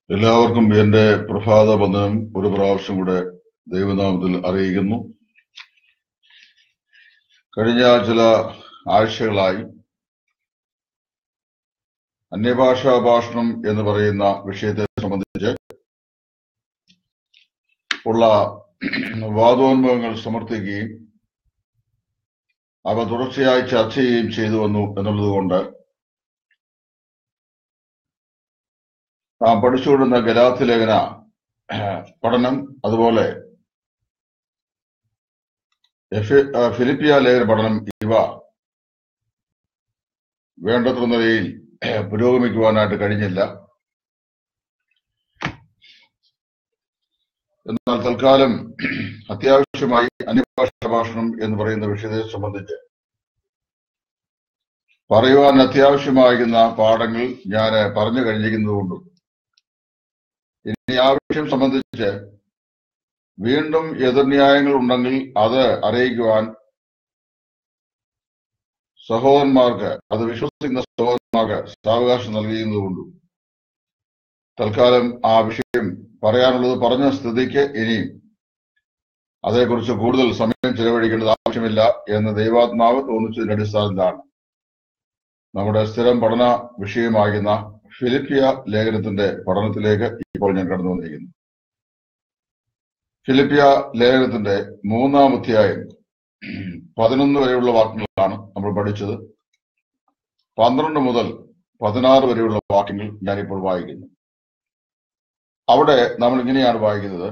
എല്ലാവർക്കും എന്റെ പ്രഭാത വന്ദനം ഒരു പ്രാവശ്യം കൂടെ ദൈവനാമത്തിൽ അറിയിക്കുന്നു കഴിഞ്ഞ ചില ആഴ്ചകളായി അന്യഭാഷാ ഭാഷണം എന്ന് പറയുന്ന വിഷയത്തെ സംബന്ധിച്ച് ഉള്ള വാദോന്മുഖങ്ങൾ സമർത്ഥിക്കുകയും അവ തുടർച്ചയായി ചർച്ച ചെയ്യുകയും ചെയ്തു വന്നു എന്നുള്ളതുകൊണ്ട് നാം പഠിച്ചുകൊണ്ടിരുന്ന ഗലാത്തി ലേഖന പഠനം അതുപോലെ എഫ്- ആ, ഫിലിപ്പിയ ലേഖന പഠനം ഇവ വേണ്ടത്ര നിലയിൽ പുരോഗമിക്കുവാനായിട്ട് കഴിഞ്ഞില്ല എന്നാൽ തൽക്കാലം അത്യാവശ്യമായി അന്യഭാഷാ ഭാഷണം എന്ന് പറയുന്ന വിഷയത്തെ സംബന്ധിച്ച് പറയുവാൻ അത്യാവശ്യമാകുന്ന പാഠങ്ങൾ ഞാൻ പറഞ്ഞു കഴിഞ്ഞിരിക്കുന്നതുകൊണ്ടും ഇനി ആ വിഷയം സംബന്ധിച്ച് വീണ്ടും എതിർന്യായങ്ങൾ ഉണ്ടെങ്കിൽ അത് അറിയിക്കുവാൻ സഹോദരന്മാർക്ക് അത് വിശ്വസിക്കുന്ന സഹോദരന്മാർക്ക് സാവകാശം നൽകിയിരുന്നതുകൊണ്ടും തൽക്കാലം ആ വിഷയം പറയാനുള്ളത് പറഞ്ഞ സ്ഥിതിക്ക് ഇനിയും അതേക്കുറിച്ച് കൂടുതൽ സമയം ചെലവഴിക്കേണ്ടത് ആവശ്യമില്ല എന്ന് ദൈവാത്മാവ് തോന്നിച്ചതിന്റെ അടിസ്ഥാനത്തിലാണ് നമ്മുടെ സ്ഥിരം പഠന വിഷയമാകുന്ന ഫിലിപ്പിയ ലേഖനത്തിന്റെ പഠനത്തിലേക്ക് ഇപ്പോൾ ഞാൻ കടന്നു വന്നിരിക്കുന്നു ഫിലിപ്പിയ ലേഖനത്തിന്റെ മൂന്നാം അധ്യായം പതിനൊന്ന് വരെയുള്ള വാക്യങ്ങളാണ് നമ്മൾ പഠിച്ചത് പന്ത്രണ്ട് മുതൽ പതിനാറ് വരെയുള്ള വാക്യങ്ങൾ ഞാനിപ്പോൾ വായിക്കുന്നു അവിടെ നമ്മൾ ഇങ്ങനെയാണ് വായിക്കുന്നത്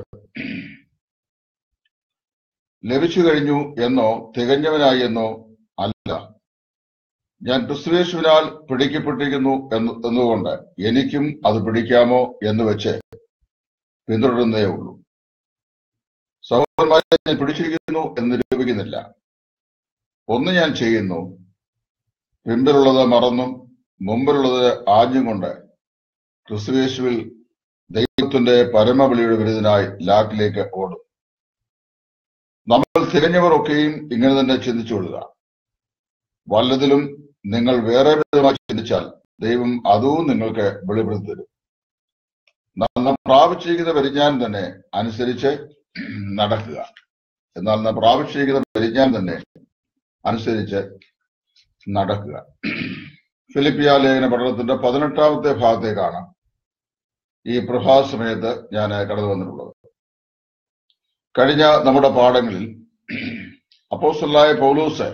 ലഭിച്ചു കഴിഞ്ഞു എന്നോ തികഞ്ഞവനായി എന്നോ അല്ല ഞാൻ ക്രിസ്തുവേശുവിനാൽ പിടിക്കപ്പെട്ടിരിക്കുന്നു എന്ന് എന്നുകൊണ്ട് എനിക്കും അത് പിടിക്കാമോ എന്ന് വെച്ച് പിന്തുടരുന്നേ ഉള്ളൂ സഹോദരന്മാരെ ഞാൻ പിടിച്ചിരിക്കുന്നു എന്ന് നിരൂപിക്കുന്നില്ല ഒന്ന് ഞാൻ ചെയ്യുന്നു പിമ്പിലുള്ളത് മറന്നും മുമ്പിലുള്ളത് ആഞ്ഞും കൊണ്ട് ക്രിസ്തുവേശുവിൽ ദൈവത്തിന്റെ പരമബലിയുടെ വിരുദ്ധനായി ലാക്കിലേക്ക് ഓടും നമ്മൾ തികഞ്ഞവർ ഒക്കെയും ഇങ്ങനെ തന്നെ ചിന്തിച്ചുകൊള്ളുക വല്ലതിലും നിങ്ങൾ വേറെ വിധമായി ചിന്തിച്ചാൽ ദൈവം അതും നിങ്ങൾക്ക് വെളിപ്പെടുത്തി തരും നാം പ്രാപിച്ചിരിക്കുന്ന പരിജ്ഞാനം തന്നെ അനുസരിച്ച് നടക്കുക എന്നാൽ നാം പ്രാപിച്ചിരിക്കുന്ന പരിജ്ഞാനം തന്നെ അനുസരിച്ച് നടക്കുക ഫിലിപ്പിയ ലേഖന പഠനത്തിന്റെ പതിനെട്ടാമത്തെ ഭാഗത്തേക്കാണ് ഈ പ്രഭാത സമയത്ത് ഞാൻ കടന്നു വന്നിട്ടുള്ളത് കഴിഞ്ഞ നമ്മുടെ പാഠങ്ങളിൽ അപ്പോസ്റ്റലായ പൗലൂസ്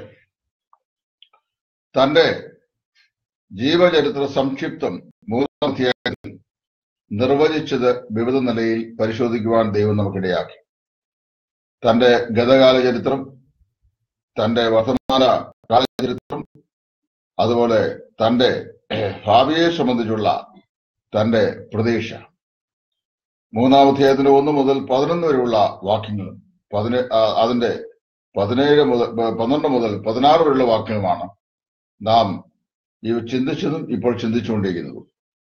തന്റെ ജീവചരിത്ര സംക്ഷിപ്തം മൂന്നാം അധ്യായത്തിൽ നിർവചിച്ചത് വിവിധ നിലയിൽ പരിശോധിക്കുവാൻ ദൈവം നമുക്കിടയാക്കി തന്റെ ഗതകാല ചരിത്രം തന്റെ വർത്തമാന കാലചരിത്രം അതുപോലെ തന്റെ ഭാവിയെ സംബന്ധിച്ചുള്ള തന്റെ പ്രതീക്ഷ മൂന്നാം അധ്യായത്തിന്റെ ഒന്ന് മുതൽ പതിനൊന്ന് വരെയുള്ള വാക്യങ്ങളും പതിനേ ആ, അതിന്റെ പതിനേഴ് മുതൽ പന്ത്രണ്ട് മുതൽ പതിനാറ് വരെയുള്ള വാക്യങ്ങളുമാണ് നാം ഈ ചിന്തിച്ചതും ഇപ്പോൾ ചിന്തിച്ചുകൊണ്ടിരിക്കുന്നതും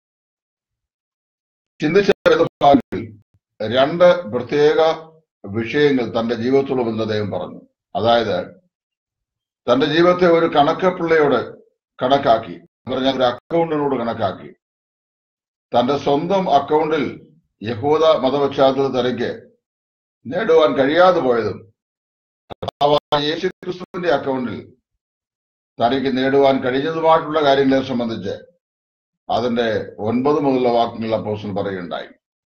ചിന്തിച്ച വേദഭാഗങ്ങളിൽ രണ്ട് പ്രത്യേക വിഷയങ്ങൾ തന്റെ ജീവിതത്തോട് ബന്ധം അദ്ദേഹം പറഞ്ഞു അതായത് തന്റെ ജീവിതത്തെ ഒരു കണക്കപ്പിള്ളയോട് കണക്കാക്കി എന്ന് പറഞ്ഞാൽ ഒരു അക്കൗണ്ടിനോട് കണക്കാക്കി തന്റെ സ്വന്തം അക്കൗണ്ടിൽ യഹൂദ മതപശ്ചാത്തല തനിക്ക് നേടുവാൻ കഴിയാതെ പോയതും കർത്താവായ യേശുക്രിസ്തുവിന്റെ അക്കൗണ്ടിൽ തനിക്ക് നേടുവാൻ കഴിഞ്ഞതുമായിട്ടുള്ള കാര്യങ്ങളെ സംബന്ധിച്ച് അതിന്റെ ഒൻപത് മുതലുള്ള വാക്യങ്ങൾ അപ്പോസ്റ്റൽ പറയുകയുണ്ടായി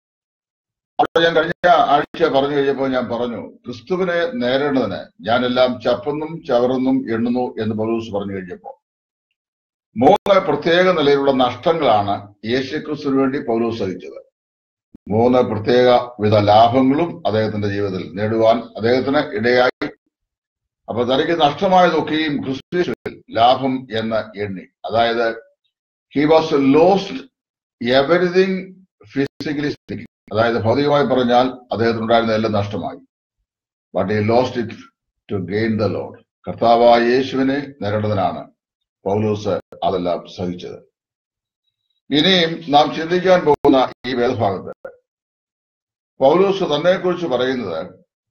അവിടെ ഞാൻ കഴിഞ്ഞ ആഴ്ച പറഞ്ഞു കഴിഞ്ഞപ്പോൾ ഞാൻ പറഞ്ഞു ക്രിസ്തുവിനെ നേരിടുന്നതിന് ഞാനെല്ലാം ചപ്പെന്നും ചവറെന്നും എണ്ണുന്നു എന്ന് പൗലൂസ് പറഞ്ഞു കഴിഞ്ഞപ്പോൾ മൂന്ന് പ്രത്യേക നിലയിലുള്ള നഷ്ടങ്ങളാണ് യേശുക്രിസ്തുവിന് വേണ്ടി പൗലൂസ് സഹിച്ചത് മൂന്ന് പ്രത്യേക വിധ ലാഭങ്ങളും അദ്ദേഹത്തിന്റെ ജീവിതത്തിൽ നേടുവാൻ അദ്ദേഹത്തിന് ഇടയായി അപ്പൊ തനിക്ക് നഷ്ടമായതൊക്കെയും ക്രിസ്തുവിൽ ലാഭം എന്ന് എണ്ണി അതായത് he was lost everything physically speaking അതായത് ഭൗതികമായി പറഞ്ഞാൽ അദ്ദേഹത്തിനുണ്ടായിരുന്ന എല്ലാം നഷ്ടമായി ബട്ട് ഈ lost it to gain the Lord കർത്താവായ യേശുവിനെ നേരിടുന്നതിനാണ് പൗലൂസ് അതെല്ലാം സഹിച്ചത് ഇനിയും നാം ചിന്തിക്കാൻ പോകുന്ന ഈ വേദഭാഗത്ത് പൗലൂസ് തന്നെക്കുറിച്ച് പറയുന്നത്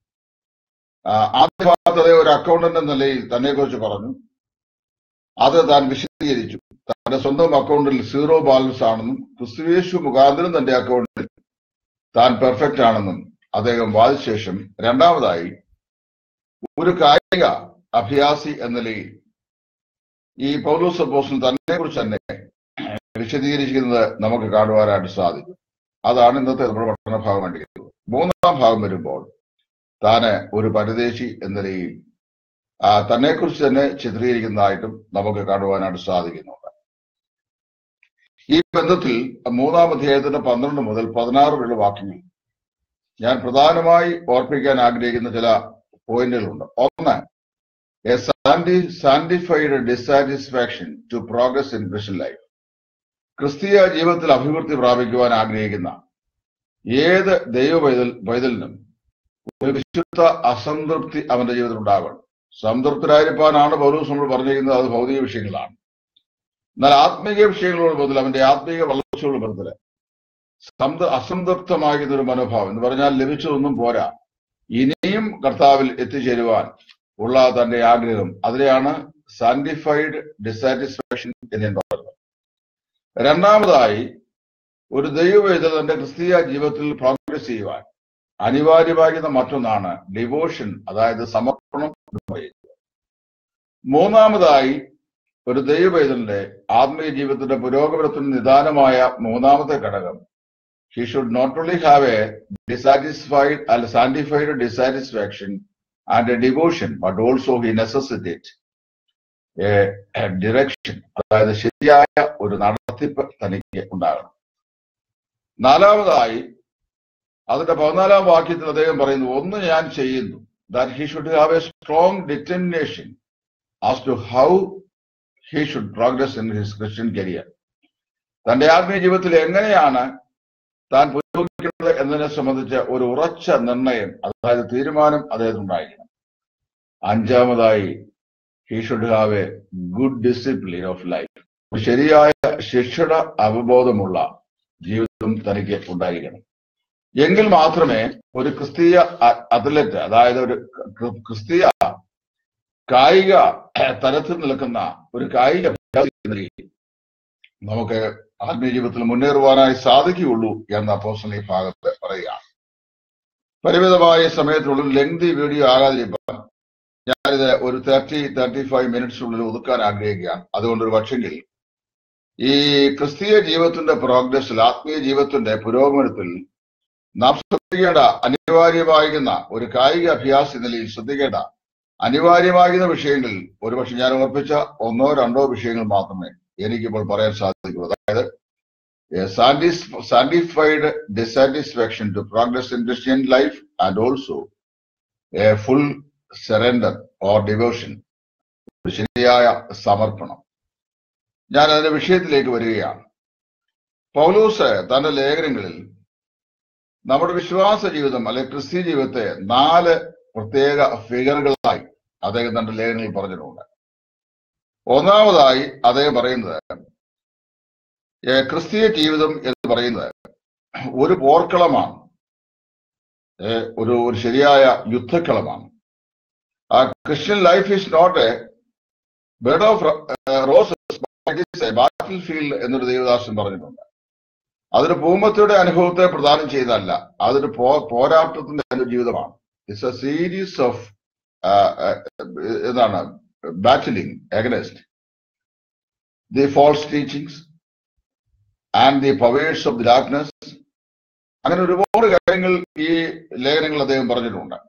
ആ, ആദ്യ ഭാഗത്ത് അദ്ദേഹം ഒരു അക്കൗണ്ടന്റ് എന്ന നിലയിൽ തന്നെക്കുറിച്ച് പറഞ്ഞു അത് താൻ വിശദീകരിച്ചു തന്റെ സ്വന്തം അക്കൗണ്ടിൽ സീറോ ബാലൻസ് ആണെന്നും ക്രിസ്തുവേശു മുഖാന്തരം തന്റെ അക്കൗണ്ടിൽ താൻ പെർഫെക്റ്റ് ആണെന്നും അദ്ദേഹം വാദിച്ച ശേഷം രണ്ടാമതായി ഒരു കായിക അഭ്യാസി എന്ന നിലയിൽ ഈ പൗലോസ് അപ്പോസ്റ്റലൻ തന്നെ കുറിച്ച് തന്നെ വിശദീകരിക്കുന്നത് നമുക്ക് കാണുവാനായിട്ട് സാധിക്കും അതാണ് ഇന്നത്തെ നമ്മുടെ പഠന ഭാഗം കണ്ടിരിക്കുന്നത് മൂന്നാം ഭാഗം വരുമ്പോൾ താന് ഒരു പരദേശി എന്ന നിലയിൽ തന്നെ കുറിച്ച് തന്നെ ചിത്രീകരിക്കുന്നതായിട്ടും നമുക്ക് കാണുവാനായിട്ട് സാധിക്കുന്നുണ്ട് ഈ ബന്ധത്തിൽ മൂന്നാം അധ്യായത്തിന്റെ പന്ത്രണ്ട് മുതൽ പതിനാറ് വരെയുള്ള വാക്യങ്ങൾ ഞാൻ പ്രധാനമായി ഓർപ്പിക്കാൻ ആഗ്രഹിക്കുന്ന ചില പോയിന്റുകളുണ്ട് ഒന്ന് എ സാൻഡി sanctified dissatisfaction to progress in Christian life ക്രിസ്തീയ ജീവിതത്തിൽ അഭിവൃദ്ധി പ്രാപിക്കുവാൻ ആഗ്രഹിക്കുന്ന ഏത് ദൈവ പൈതൽ പൈതലിനും ഒരു വിശുദ്ധ അസംതൃപ്തി അവന്റെ ജീവിതത്തിൽ ഉണ്ടാകണം സംതൃപ്തരായിരിക്കാനാണ് പൗരൂസ് നമ്മൾ പറഞ്ഞിരിക്കുന്നത് അത് ഭൗതിക വിഷയങ്ങളാണ് എന്നാൽ ആത്മീയ വിഷയങ്ങളോട് ബദൽ അവന്റെ ആത്മീയ വളർച്ചയോട് ബദല് സംത അസംതൃപ്തമാകുന്ന ഒരു മനോഭാവം എന്ന് പറഞ്ഞാൽ ലഭിച്ചതൊന്നും പോരാ ഇനിയും കർത്താവിൽ എത്തിച്ചേരുവാൻ ഉള്ള തന്റെ ആഗ്രഹം അതിനെയാണ് സാൻഡിഫൈഡ് ഡിസാറ്റിസ്ഫാക്ഷൻ എന്ന് ഞാൻ പറയുന്നത് രണ്ടാമതായി ഒരു ദൈവവേദ തന്റെ ക്രിസ്തീയ ജീവിതത്തിൽ പ്രോഗ്രസ് ചെയ്യുവാൻ അനിവാര്യമാകുന്ന മറ്റൊന്നാണ് ഡിവോഷൻ അതായത് സമർപ്പണം എന്ന് പറയുന്നത് മൂന്നാമതായി ഒരു ദൈവവേദന്റെ ആത്മീയ ജീവിതത്തിന്റെ പുരോഗമനത്തിന് നിദാനമായ മൂന്നാമത്തെ ഘടകം he should not only have a dissatisfied അല്ല sanctified dissatisfaction and a devotion but also he necessitate a direction അതായത് ശരിയായ ഒരു നടത്തിപ്പ് തനിക്ക് ഉണ്ടാകണം നാലാമതായി അതിന്റെ പതിനാലാം വാക്യത്തിൽ അദ്ദേഹം പറയുന്നു ഒന്ന് ഞാൻ ചെയ്യുന്നു that he should have a strong determination as to how he should progress in his Christian career തന്റെ ആത്മീയ ജീവിതത്തിൽ എങ്ങനെയാണ് താൻ പുരോഗമിക്കുന്നത് എന്നതിനെ സംബന്ധിച്ച ഒരു ഉറച്ച നിർണയം അതായത് തീരുമാനം അദ്ദേഹത്തിനുണ്ടായിരിക്കണം അഞ്ചാമതായി he should have a good discipline of life ശരിയായ ശിക്ഷണ അവബോധമുള്ള ജീവിതം തനിക്ക് ഉണ്ടായിരിക്കണം എങ്കിൽ മാത്രമേ ഒരു ക്രിസ്തീയ അത്ലറ്റ് അതായത് ഒരു ക്രിസ്തീയ കായിക തലത്തിൽ നിൽക്കുന്ന ഒരു കായിക നമുക്ക് ആത്മീയ ജീവിതത്തിൽ മുന്നേറുവാനായി സാധിക്കുകയുള്ളൂ എന്ന അപ്പോസ്റ്റൽ ഈ ഭാഗത്ത് പറയുകയാണ് പരിമിതമായ സമയത്തിനുള്ളിൽ ലെങ്തി വീഡിയോ ആകാതിരിക്കാൻ ഞാനിത് ഒരു തേർട്ടി തേർട്ടി ഫൈവ് മിനിറ്റ്സിനുള്ളിൽ ഒതുക്കാൻ ആഗ്രഹിക്കുകയാണ് അതുകൊണ്ട് ഒരു പക്ഷെങ്കിൽ ഈ ക്രിസ്തീയ ജീവിതത്തിന്റെ പ്രോഗ്രസിൽ ആത്മീയ ജീവിതത്തിന്റെ പുരോഗമനത്തിൽ നാം ശ്രദ്ധിക്കേണ്ട അനിവാര്യമാകുന്ന ഒരു കായിക അഭ്യാസ നിലയിൽ ശ്രദ്ധിക്കേണ്ട അനിവാര്യമാകുന്ന വിഷയങ്ങളിൽ ഒരുപക്ഷെ ഞാൻ ഓർപ്പിച്ച ഒന്നോ രണ്ടോ വിഷയങ്ങൾ മാത്രമേ എനിക്കിപ്പോൾ പറയാൻ സാധിക്കൂ അതായത് sanctified dissatisfaction to progress in Christian life and also a full surrender or devotion ശരിയായ സമർപ്പണം ഞാൻ അതിന്റെ വിഷയത്തിലേക്ക് വരികയാണ് പൗലൂസ് തന്റെ ലേഖനങ്ങളിൽ നമ്മുടെ വിശ്വാസ ജീവിതം അല്ലെ ക്രിസ്ത്യ ജീവിതത്തെ നാല് പ്രത്യേക ഫിഗറുകളായി അദ്ദേഹം തന്റെ ലേഖനങ്ങളിൽ പറഞ്ഞിട്ടുണ്ട് ഒന്നാമതായി അദ്ദേഹം പറയുന്നത് ക്രിസ്തീയ ജീവിതം എന്ന് പറയുന്നത് ഒരു പോർക്കളമാണ് ഒരു ഒരു ശരിയായ യുദ്ധക്കളമാണ് ആ Christian life is not a bed of roses battle field എന്നൊരു ദേവദാസൻ പറഞ്ഞിട്ടുണ്ട് അതൊരു പൂമത്തയുടെ അനുഭവത്തെ പ്രദാനം ചെയ്തല്ല അതൊരു പോരാട്ടത്തിന്റെ ഒരു ജീവിതമാണ് ഇറ്റ്സ് എ സീരീസ് ഓഫ് എന്താണ് battling against the false teachings and the powers of the darkness അങ്ങനെ ഒരുപാട് കാര്യങ്ങൾ ഈ ലേഖനങ്ങൾ അദ്ദേഹം പറഞ്ഞിട്ടുണ്ട്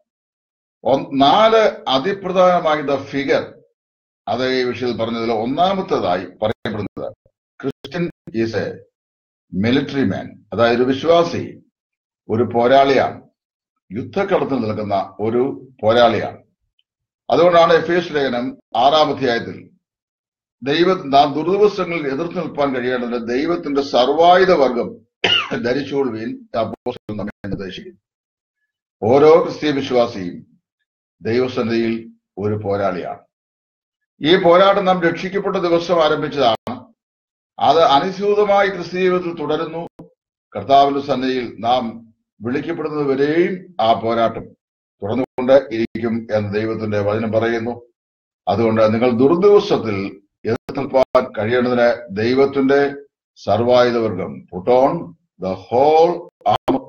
നാല് അതിപ്രധാനമാകുന്ന ഫിഗർ അത് ഈ വിഷയത്തിൽ പറഞ്ഞതിൽ ഒന്നാമത്തേതായി പറയപ്പെടുന്നത് Christian is a military man അതായത് ഒരു വിശ്വാസി ഒരു പോരാളിയാണ് യുദ്ധക്കളത്തിൽ നിൽക്കുന്ന ഒരു പോരാളിയാണ് അതുകൊണ്ടാണ് എഫ് എസ് ലേഖനം ആറാം അധ്യായത്തിൽ ദൈവ നാം ദുർദിവസങ്ങളിൽ എതിർത്ത് നിൽപ്പാൻ കഴിയേണ്ടത് ദൈവത്തിന്റെ സർവായുധ വർഗം ധരിച്ചുകൊള്ളുകയും നമ്മെ നിർദ്ദേശിക്കുന്നു ഓരോ ക്രിസ്തീയ വിശ്വാസിയും ദൈവസന്നിധിയിൽ ഒരു പോരാളിയാണ് ഈ പോരാട്ടം നാം രക്ഷിക്കപ്പെട്ട ദിവസം ആരംഭിച്ചതാണ് അത് അനുസ്യൂതമായി ക്രിസ്തീയ ജീവിതത്തിൽ തുടരുന്നു കർത്താവിന്റെ സന്നിധിയിൽ നാം വിളിക്കപ്പെടുന്നതുവരെയും ആ പോരാട്ടം തുറന്നുകൊണ്ട് ഇരിക്കും എന്ന് ദൈവത്തിന്റെ വചനം പറയുന്നു അതുകൊണ്ട് നിങ്ങൾ ദുർദിവസത്തിൽ എതിർത്ത് നിൽപ്പാൻ കഴിയേണ്ടതിന് ദൈവത്തിന്റെ സർവായുധവർഗം put on the whole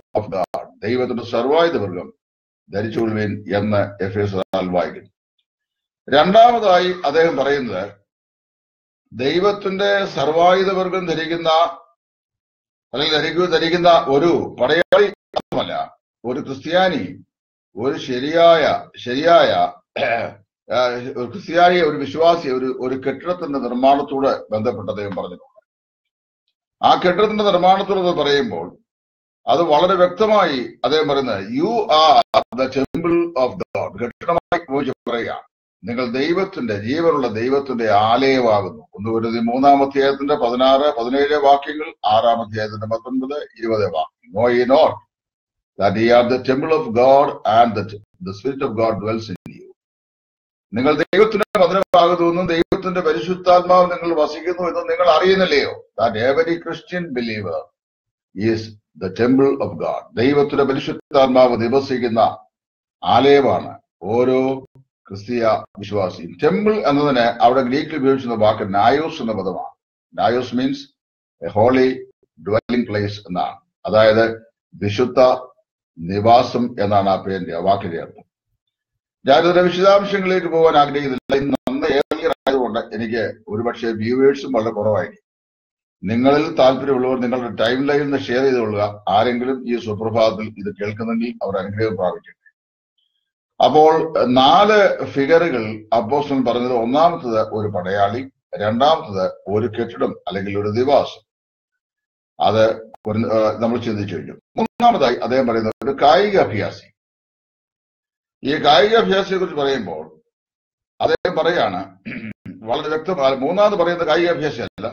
of God ദൈവത്തിന്റെ സർവായുധവർഗം ധരിച്ചുകൊള്ളുവിൻ എന്ന് എഫ് എസ് വായിക്കുന്നു രണ്ടാമതായി അദ്ദേഹം പറയുന്നത് ദൈവത്തിന്റെ സർവായുധവർഗം ധരിക്കുന്ന അല്ലെങ്കിൽ ധരിക്കു ധരിക്കുന്ന ഒരു പടയാളി മാത്രമല്ല ഒരു ക്രിസ്ത്യാനി ഒരു ശരിയായ ശരിയായ ആ, ഒരു ക്രിസ്ത്യാനി ഒരു വിശ്വാസി ഒരു ഒരു കെട്ടിടത്തിന്റെ നിർമ്മാണത്തോട് ബന്ധപ്പെട്ട് അദ്ദേഹം പറഞ്ഞിട്ടുണ്ട് ആ കെട്ടിടത്തിന്റെ നിർമ്മാണത്തോട് പറയുമ്പോൾ അത് വളരെ വ്യക്തമായി അദ്ദേഹം പറയുന്നത് you are the temple of God കെട്ടിടമായി ഉപയോഗിച്ച് പറയുക നിങ്ങൾ ദൈവത്തിന്റെ ജീവനുള്ള ദൈവത്തിന്റെ ആലയമാകുന്നു ഒന്ന് വരുന്നത് മൂന്നാം അധ്യായത്തിന്റെ പതിനാറ് പതിനേഴ് വാക്യങ്ങൾ ആറാം അധ്യായത്തിന്റെ പത്തൊൻപത് ഇരുപത് വാക്യം know ye not that you are the temple of God and the spirit of God dwells in you നിങ്ങൾ ദൈവത്തിന്റെ മധുരമാകുന്നു ദൈവത്തിന്റെ പരിശുദ്ധാത്മാവ് നിങ്ങൾ വസിക്കുന്നു എന്ന് നിങ്ങൾ അറിയുന്നില്ലയോ that every Christian believer is the temple of God ദൈവത്തിന്റെ പരിശുദ്ധാത്മാവ് നിവസിക്കുന്ന ആലയമാണ് ഓരോ ക്രിസ്തീയ വിശ്വാസിയും ടെമ്പിൾ എന്നതിന് അവിടെ ഗ്രീക്കിൽ ഉപയോഗിച്ചിരുന്ന വാക്ക് നായോസ് എന്ന പദമാണ് നായോസ് means a holy dwelling place എന്നാണ് അതായത് വിശുദ്ധ നിവാസം എന്നാണ് ആ പേരിന്റെ ആ വാക്കിന്റെ അർത്ഥം ഞാനിതിന്റെ വിശദാംശങ്ങളിലേക്ക് പോകാൻ ആഗ്രഹിക്കുന്നില്ല ഇന്ന് നന്ന ഏറിയർ ആയതുകൊണ്ട് എനിക്ക് ഒരുപക്ഷെ വ്യൂവേഴ്സും വളരെ കുറവായിരിക്കും നിങ്ങളിൽ താല്പര്യമുള്ളവർ നിങ്ങളുടെ ടൈം ലൈനിൽ നിന്ന് ഷെയർ ചെയ്തുകൊള്ളുക ആരെങ്കിലും ഈ സുപ്രഭാതത്തിൽ ഇത് കേൾക്കുന്നെങ്കിൽ അവർ അനുഗ്രഹം പ്രാപിക്കും അപ്പോൾ നാല് ഫിഗറുകൾ അപ്പോസ്റ്റൻ പറഞ്ഞത് ഒന്നാമത്തത് ഒരു പടയാളി രണ്ടാമത്തത് ഒരു കെട്ടിടം അല്ലെങ്കിൽ ഒരു നിവാസം അത് ഒരു, ആ, നമ്മൾ ചിന്തിച്ചു കഴിഞ്ഞു മൂന്നാമതായി അദ്ദേഹം പറയുന്നത് ഒരു കായിക അഭ്യാസി ഈ കായിക അഭ്യാസിയെ കുറിച്ച് പറയുമ്പോൾ അദ്ദേഹം പറയാണ് വളരെ വ്യക്തമായി മൂന്നാമത് പറയുന്ന കായിക അഭ്യാസി അല്ല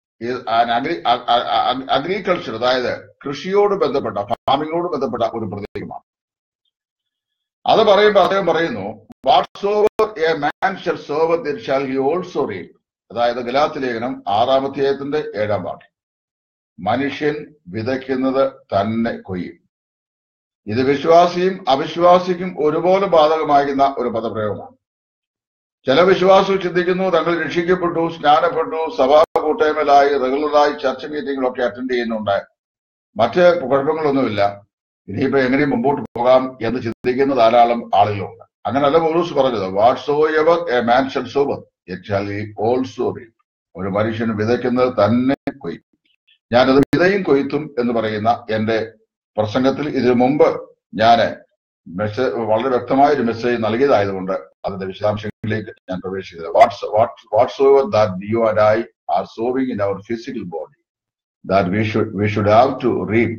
അഗ്രികൾച്ചർ അതായത് കൃഷിയോട് ബന്ധപ്പെട്ട ഫാമിങ്ങോട് ബന്ധപ്പെട്ട ഒരു പ്രതീകമാണ് അത് പറയുമ്പോൾ അദ്ദേഹം പറയുന്നു whatsoever a man shall soweth there shall he also reap അതായത് ഗലാത്തി ലേഖനം ആറാം അധ്യായത്തിന്റെ ഏഴാം വാക്യം മനുഷ്യൻ വിതയ്ക്കുന്നത് തന്നെ കൊയ്യും ഇത് വിശ്വാസിയും അവിശ്വാസിക്കും ഒരുപോലെ ബാധകമാകുന്ന ഒരു പദപ്രയോഗമാണ് ചില വിശ്വാസികൾ ചിന്തിക്കുന്നു തങ്ങൾ രക്ഷിക്കപ്പെട്ടു സ്നാനപ്പെട്ടു സഭാ കൂട്ടായ്മയിലായി റെഗുലറായി ചർച്ച മീറ്റിങ്ങുകളൊക്കെ അറ്റൻഡ് ചെയ്യുന്നുണ്ട് മറ്റ് കുഴപ്പങ്ങളൊന്നുമില്ല ഇനിയിപ്പോ എങ്ങനെ മുമ്പോട്ട് പോകാം എന്ന് ചിന്തിക്കുന്ന ധാരാളം ആളുകളുണ്ട് അങ്ങനല്ല പൗലൂസ് പറഞ്ഞത് whatsoever a man shall soweth also reap ഒരു മനുഷ്യൻ വിതയ്ക്കുന്നത് തന്നെ കൊയ്യും ഞാനത് വിതയും കൊയ്ത്തും എന്ന് പറയുന്ന എന്റെ പ്രസംഗത്തിൽ ഇതിനു മുമ്പ് ഞാൻ മെസ്സേജ് വളരെ വ്യക്തമായ ഒരു മെസ്സേജ് നൽകിയതായതുകൊണ്ട് അതിന്റെ വിശദാംശങ്ങളിലേക്ക് ഞാൻ പ്രവേശിക്കുന്നത് what's whatsoever that you and I are sowing in our physical body that we should we should have to read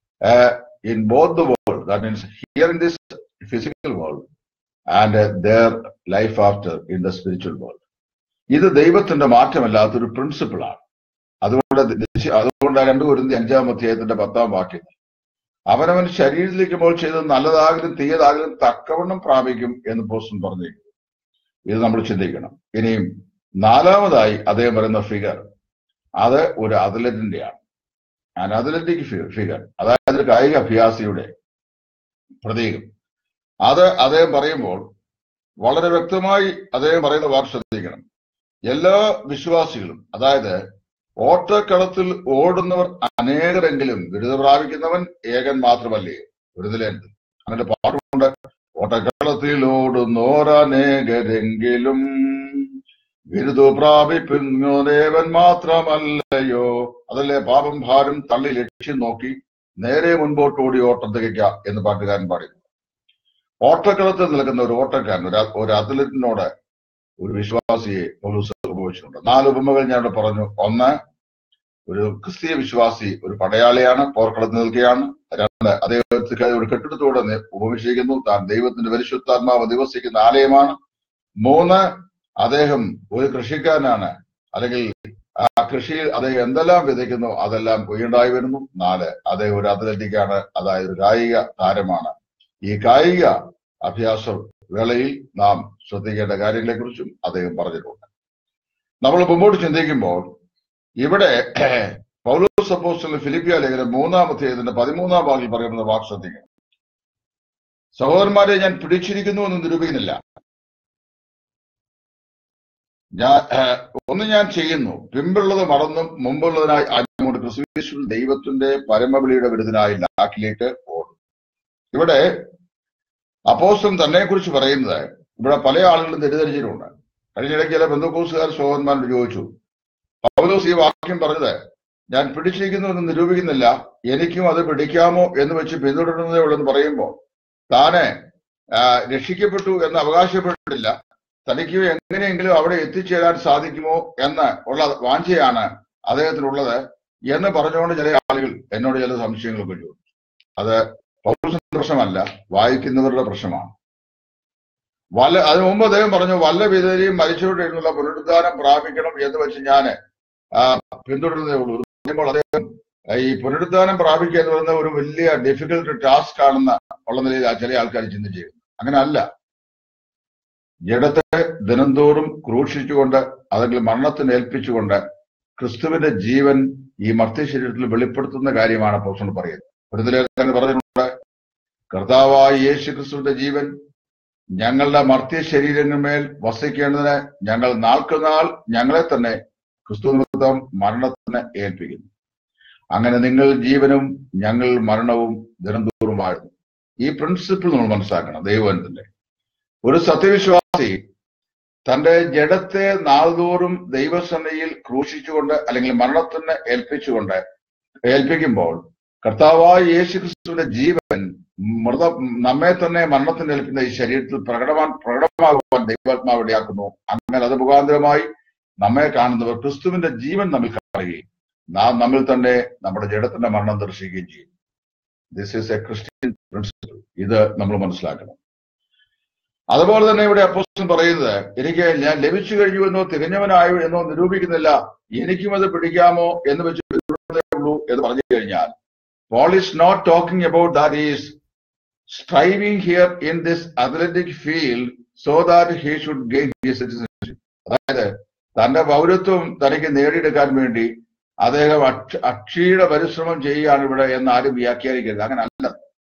in both the world, that means here in this physical world and uh, their life after in the spiritual world. ഇത് ദൈവത്തിന്റെ മാറ്റമല്ലാത്തൊരു പ്രിൻസിപ്പിളാണ് അതുകൊണ്ട് നിശ്ച- അതുകൊണ്ട് രണ്ടു കുരുന്തി അഞ്ചാം അധ്യായത്തിന്റെ പത്താം വാക്യം അവനവൻ ശരീരത്തിലിരിക്കുമ്പോൾ ചെയ്തത് നല്ലതാകലും തീയതാകലും തക്കവണ്ണം പ്രാപിക്കും എന്ന് പോസ്റ്റൻ പറഞ്ഞിരിക്കുന്നു ഇത് നമ്മൾ ചിന്തിക്കണം ഇനിയും നാലാമതായി അദ്ദേഹം പറയുന്ന ഫിഗർ അത് ഒരു അത്ലറ്റിന്റെയാണ് ആൻ അത്ലറ്റിക് ഫിഗർ അതായത് ഒരു കായിക അഭ്യാസിയുടെ പ്രതീകം അത് അദ്ദേഹം പറയുമ്പോൾ വളരെ വ്യക്തമായി അദ്ദേഹം പറയുന്ന വാക്ക് ശ്രദ്ധിക്കണം എല്ലാ വിശ്വാസികളും അതായത് ഓട്ടക്കളത്തിൽ ഓടുന്നവർ അനേകരെങ്കിലും ബിരുദ പ്രാപിക്കുന്നവൻ ഏകൻ മാത്രമല്ലേ ബിരുദലേന്ത് അങ്ങനെ പാട്ടുകൊണ്ട് ഓട്ടക്കളത്തിൽ ഓടുന്നോരനേകരെങ്കിലും ബിരുദു പ്രാപിക്കുന്നു ദേവൻ മാത്രമല്ലയോ അതല്ലേ പാപം ഭാരം തള്ളി ലക്ഷ്യം നോക്കി നേരെ മുൻപോട്ട് ഓടി ഓട്ടം തികയ്ക്ക എന്ന് പാട്ടുകാരൻ പാടുന്നു ഓട്ടക്കളത്തിൽ നിൽക്കുന്ന ഒരു ഓട്ടക്കാരൻ ഒരു ഒരു അത്ലറ്റിനോട് ഒരു വിശ്വാസിയെ പൗലൂസ് ഉപയോഗിച്ചിട്ടുണ്ട് നാല് ഉപമകൾ ഞാൻ ഇവിടെ പറഞ്ഞു ഒന്ന് ഒരു ക്രിസ്തീയ വിശ്വാസി ഒരു പടയാളിയാണ് പോർക്കളത്തിൽ നിൽക്കുകയാണ് രണ്ട് അദ്ദേഹത്തിന് ഒരു കെട്ടിടത്തോടെ നി- ഉപമിച്ചിരിക്കുന്നു താൻ ദൈവത്തിന്റെ പരിശുദ്ധാത്മാവ് നിവസിക്കുന്ന ആലയമാണ് മൂന്ന് അദ്ദേഹം ഒരു കൃഷിക്കാരനാണ് അല്ലെങ്കിൽ ആ കൃഷിയിൽ അദ്ദേഹം എന്തെല്ലാം വിതയ്ക്കുന്നു അതെല്ലാം കൊയ്യുണ്ടായി വരുന്നു നാല് അദ്ദേഹം ഒരു അത്ലറ്റിക്കാണ് അതായത് ഒരു കായിക താരമാണ് ഈ കായിക അഭ്യാസ വേളയിൽ നാം ശ്രദ്ധിക്കേണ്ട കാര്യങ്ങളെക്കുറിച്ചും അദ്ദേഹം പറഞ്ഞിട്ടുണ്ട് നമ്മൾ മുമ്പോട്ട് ചിന്തിക്കുമ്പോൾ ഇവിടെ പൗലോസ് അപ്പോസ്റ്റലിന്റെ ഫിലിപ്പിയ ലേഖനം മൂന്നാമത്തെ ഇതിന്റെ പതിമൂന്നാം ഭാഗത്തിൽ പറയുന്ന വാക്ക് ശ്രദ്ധിക്കണം സഹോദരന്മാരെ ഞാൻ പിടിച്ചിരിക്കുന്നു എന്ന് നിരൂപിക്കുന്നില്ല ഞാൻ ഏഹ്, ഒന്ന് ഞാൻ ചെയ്യുന്നു പിമ്പുള്ളത് മറന്നും മുമ്പുള്ളതിനായി ആജ്ഞ കൊടുക്കുന്നു ക്രിസ്തുവിശുവിൽ ദൈവത്തിന്റെ പരമവിളിയുടെ വിരുദ്ധനായി ലാക്കിലേക്ക് ഓടും ഇവിടെ അപ്പോസ്റ്റൻ തന്നെ കുറിച്ച് പറയുന്നത് ഇവിടെ പല ആളുകളും തെറ്റിദ്ധരിച്ചിട്ടുണ്ട് കഴിഞ്ഞിടയ്ക്ക് ചില ബന്ധുക്കോസുകാർ സഹോദരന്മാരോട് ചോദിച്ചു പൗലോസ് ഈ വാക്യം പറഞ്ഞത് ഞാൻ പിടിച്ചിരിക്കുന്നു എന്ന് നിരൂപിക്കുന്നില്ല എനിക്കും അത് പിടിക്കാമോ എന്ന് വെച്ച് പിന്തുടരുന്നതേ ഉള്ളൂ എന്ന് പറയുമ്പോൾ താനെ ആ, രക്ഷിക്കപ്പെട്ടു എന്ന് അവകാശപ്പെട്ടിട്ടില്ല തനിക്ക് എങ്ങനെയെങ്കിലും അവിടെ എത്തിച്ചേരാൻ സാധിക്കുമോ എന്ന് ഉള്ള വാഞ്ചയാണ് അദ്ദേഹത്തിനുള്ളത് എന്ന് പറഞ്ഞുകൊണ്ട് ചില ആളുകൾ എന്നോട് ചില സംശയങ്ങളൊക്കെ ചോദിച്ചു അത് പൗരസിന്റെ പ്രശ്നമല്ല വായിക്കുന്നവരുടെ പ്രശ്നമാണ് വല്ല അതിനു മുമ്പ് അദ്ദേഹം പറഞ്ഞു വല്ല വിധേയയും മരിച്ചവരുടെ നിന്നുള്ള പുനരുദ്ധാനം പ്രാപിക്കണം എന്ന് വെച്ച് ഞാൻ പിന്തുടരുന്നതേ ഉള്ളൂ ഇത് പറയുമ്പോൾ അദ്ദേഹം ആ, ഈ പുനരുദ്ധാനം പ്രാപിക്കുക എന്ന് പറയുന്ന ഒരു വലിയ ഡിഫിക്കൽട്ട് ടാസ്ക് ആണെന്ന് ഉള്ള നിലയിൽ ആ ചില ആൾക്കാർ ചിന്തിച്ചിരുന്നു അങ്ങനെ അല്ല ജഡത്തെ ദിനംതോറും ക്രൂശിച്ചുകൊണ്ട് അല്ലെങ്കിൽ മരണത്തിന് ഏൽപ്പിച്ചുകൊണ്ട് ക്രിസ്തുവിന്റെ ജീവൻ ഈ മർത്യ ശരീരത്തിൽ വെളിപ്പെടുത്തുന്ന കാര്യമാണ് പോസ്റ്റർ പറയുന്നത് ഒരു നിലയിൽ പറഞ്ഞിട്ടുണ്ട് കർത്താവായ യേശു ക്രിസ്തുവിന്റെ ജീവൻ ഞങ്ങളുടെ മർത്യ ശരീരങ്ങളിന്മേൽ വസിക്കേണ്ടതിന് ഞങ്ങൾ നാൾക്കുനാൾ ഞങ്ങളെ തന്നെ ക്രിസ്തു നിമിത്തം മരണത്തിന് ഏൽപ്പിക്കുന്നു അങ്ങനെ നിങ്ങൾ ജീവനും ഞങ്ങൾ മരണവും ദിനംതോറുമായിരുന്നു ഈ പ്രിൻസിപ്പിൾ നമ്മൾ മനസ്സിലാക്കണം ദൈവത്തിന്റെ ഒരു സത്യവിശ്വാസി തന്റെ ജഡത്തെ നാൾതോറും ദൈവസന്നയിൽ ക്രൂശിച്ചുകൊണ്ട് അല്ലെങ്കിൽ മരണത്തിന് ഏൽപ്പിച്ചുകൊണ്ട് ഏൽപ്പിക്കുമ്പോൾ കർത്താവായ യേശു ക്രിസ്തുവിന്റെ ജീവൻ മൃത നമ്മെ തന്നെ മരണത്തിന് ഏൽപ്പിക്കുന്ന ഈ ശരീരത്തിൽ പ്രകടമാൻ പ്രകടമാകുവാൻ ദൈവാത്മാവ് ഇടയാക്കുന്നു അങ്ങനെ അത് മുഖാന്തരമായി നമ്മെ കാണുന്നവർ ക്രിസ്തുവിന്റെ ജീവൻ നമ്മിൽ കാണുകയും നാം നമ്മിൽ തന്നെ നമ്മുടെ ജഡത്തിന്റെ മരണം ദർശിക്കുകയും ചെയ്യും this is a Christian principle ഇത് നമ്മൾ മനസ്സിലാക്കണം അതുപോലെ തന്നെ ഇവിടെ അപ്പോസ്റ്റൻ പറയുന്നത് എനിക്ക് ഞാൻ ലഭിച്ചു കഴിഞ്ഞു എന്നോ തികഞ്ഞവനായോ എന്നോ നിരൂപിക്കുന്നില്ല എനിക്കും അത് പിടിക്കാമോ എന്ന് വെച്ച് പിന്തുടരുന്നതേ ഉള്ളൂ എന്ന് പറഞ്ഞു കഴിഞ്ഞാൽ Paul is not talking about that is striving here in this athletic field so that he should gain his citizenship അതായത് തന്റെ പൗരത്വം തനിക്ക് നേടിയെടുക്കാൻ വേണ്ടി അദ്ദേഹം അക്ഷ അക്ഷീണ പരിശ്രമം ചെയ്യുകയാണ് ഇവിടെ എന്ന് ആരും വ്യാഖ്യാനിക്കരുത് അങ്ങനെ അല്ല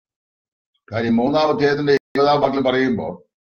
കാര്യം മൂന്നാം അധ്യായത്തിന്റെ ഇരുപതാം വാക്കിൽ പറയുമ്പോൾ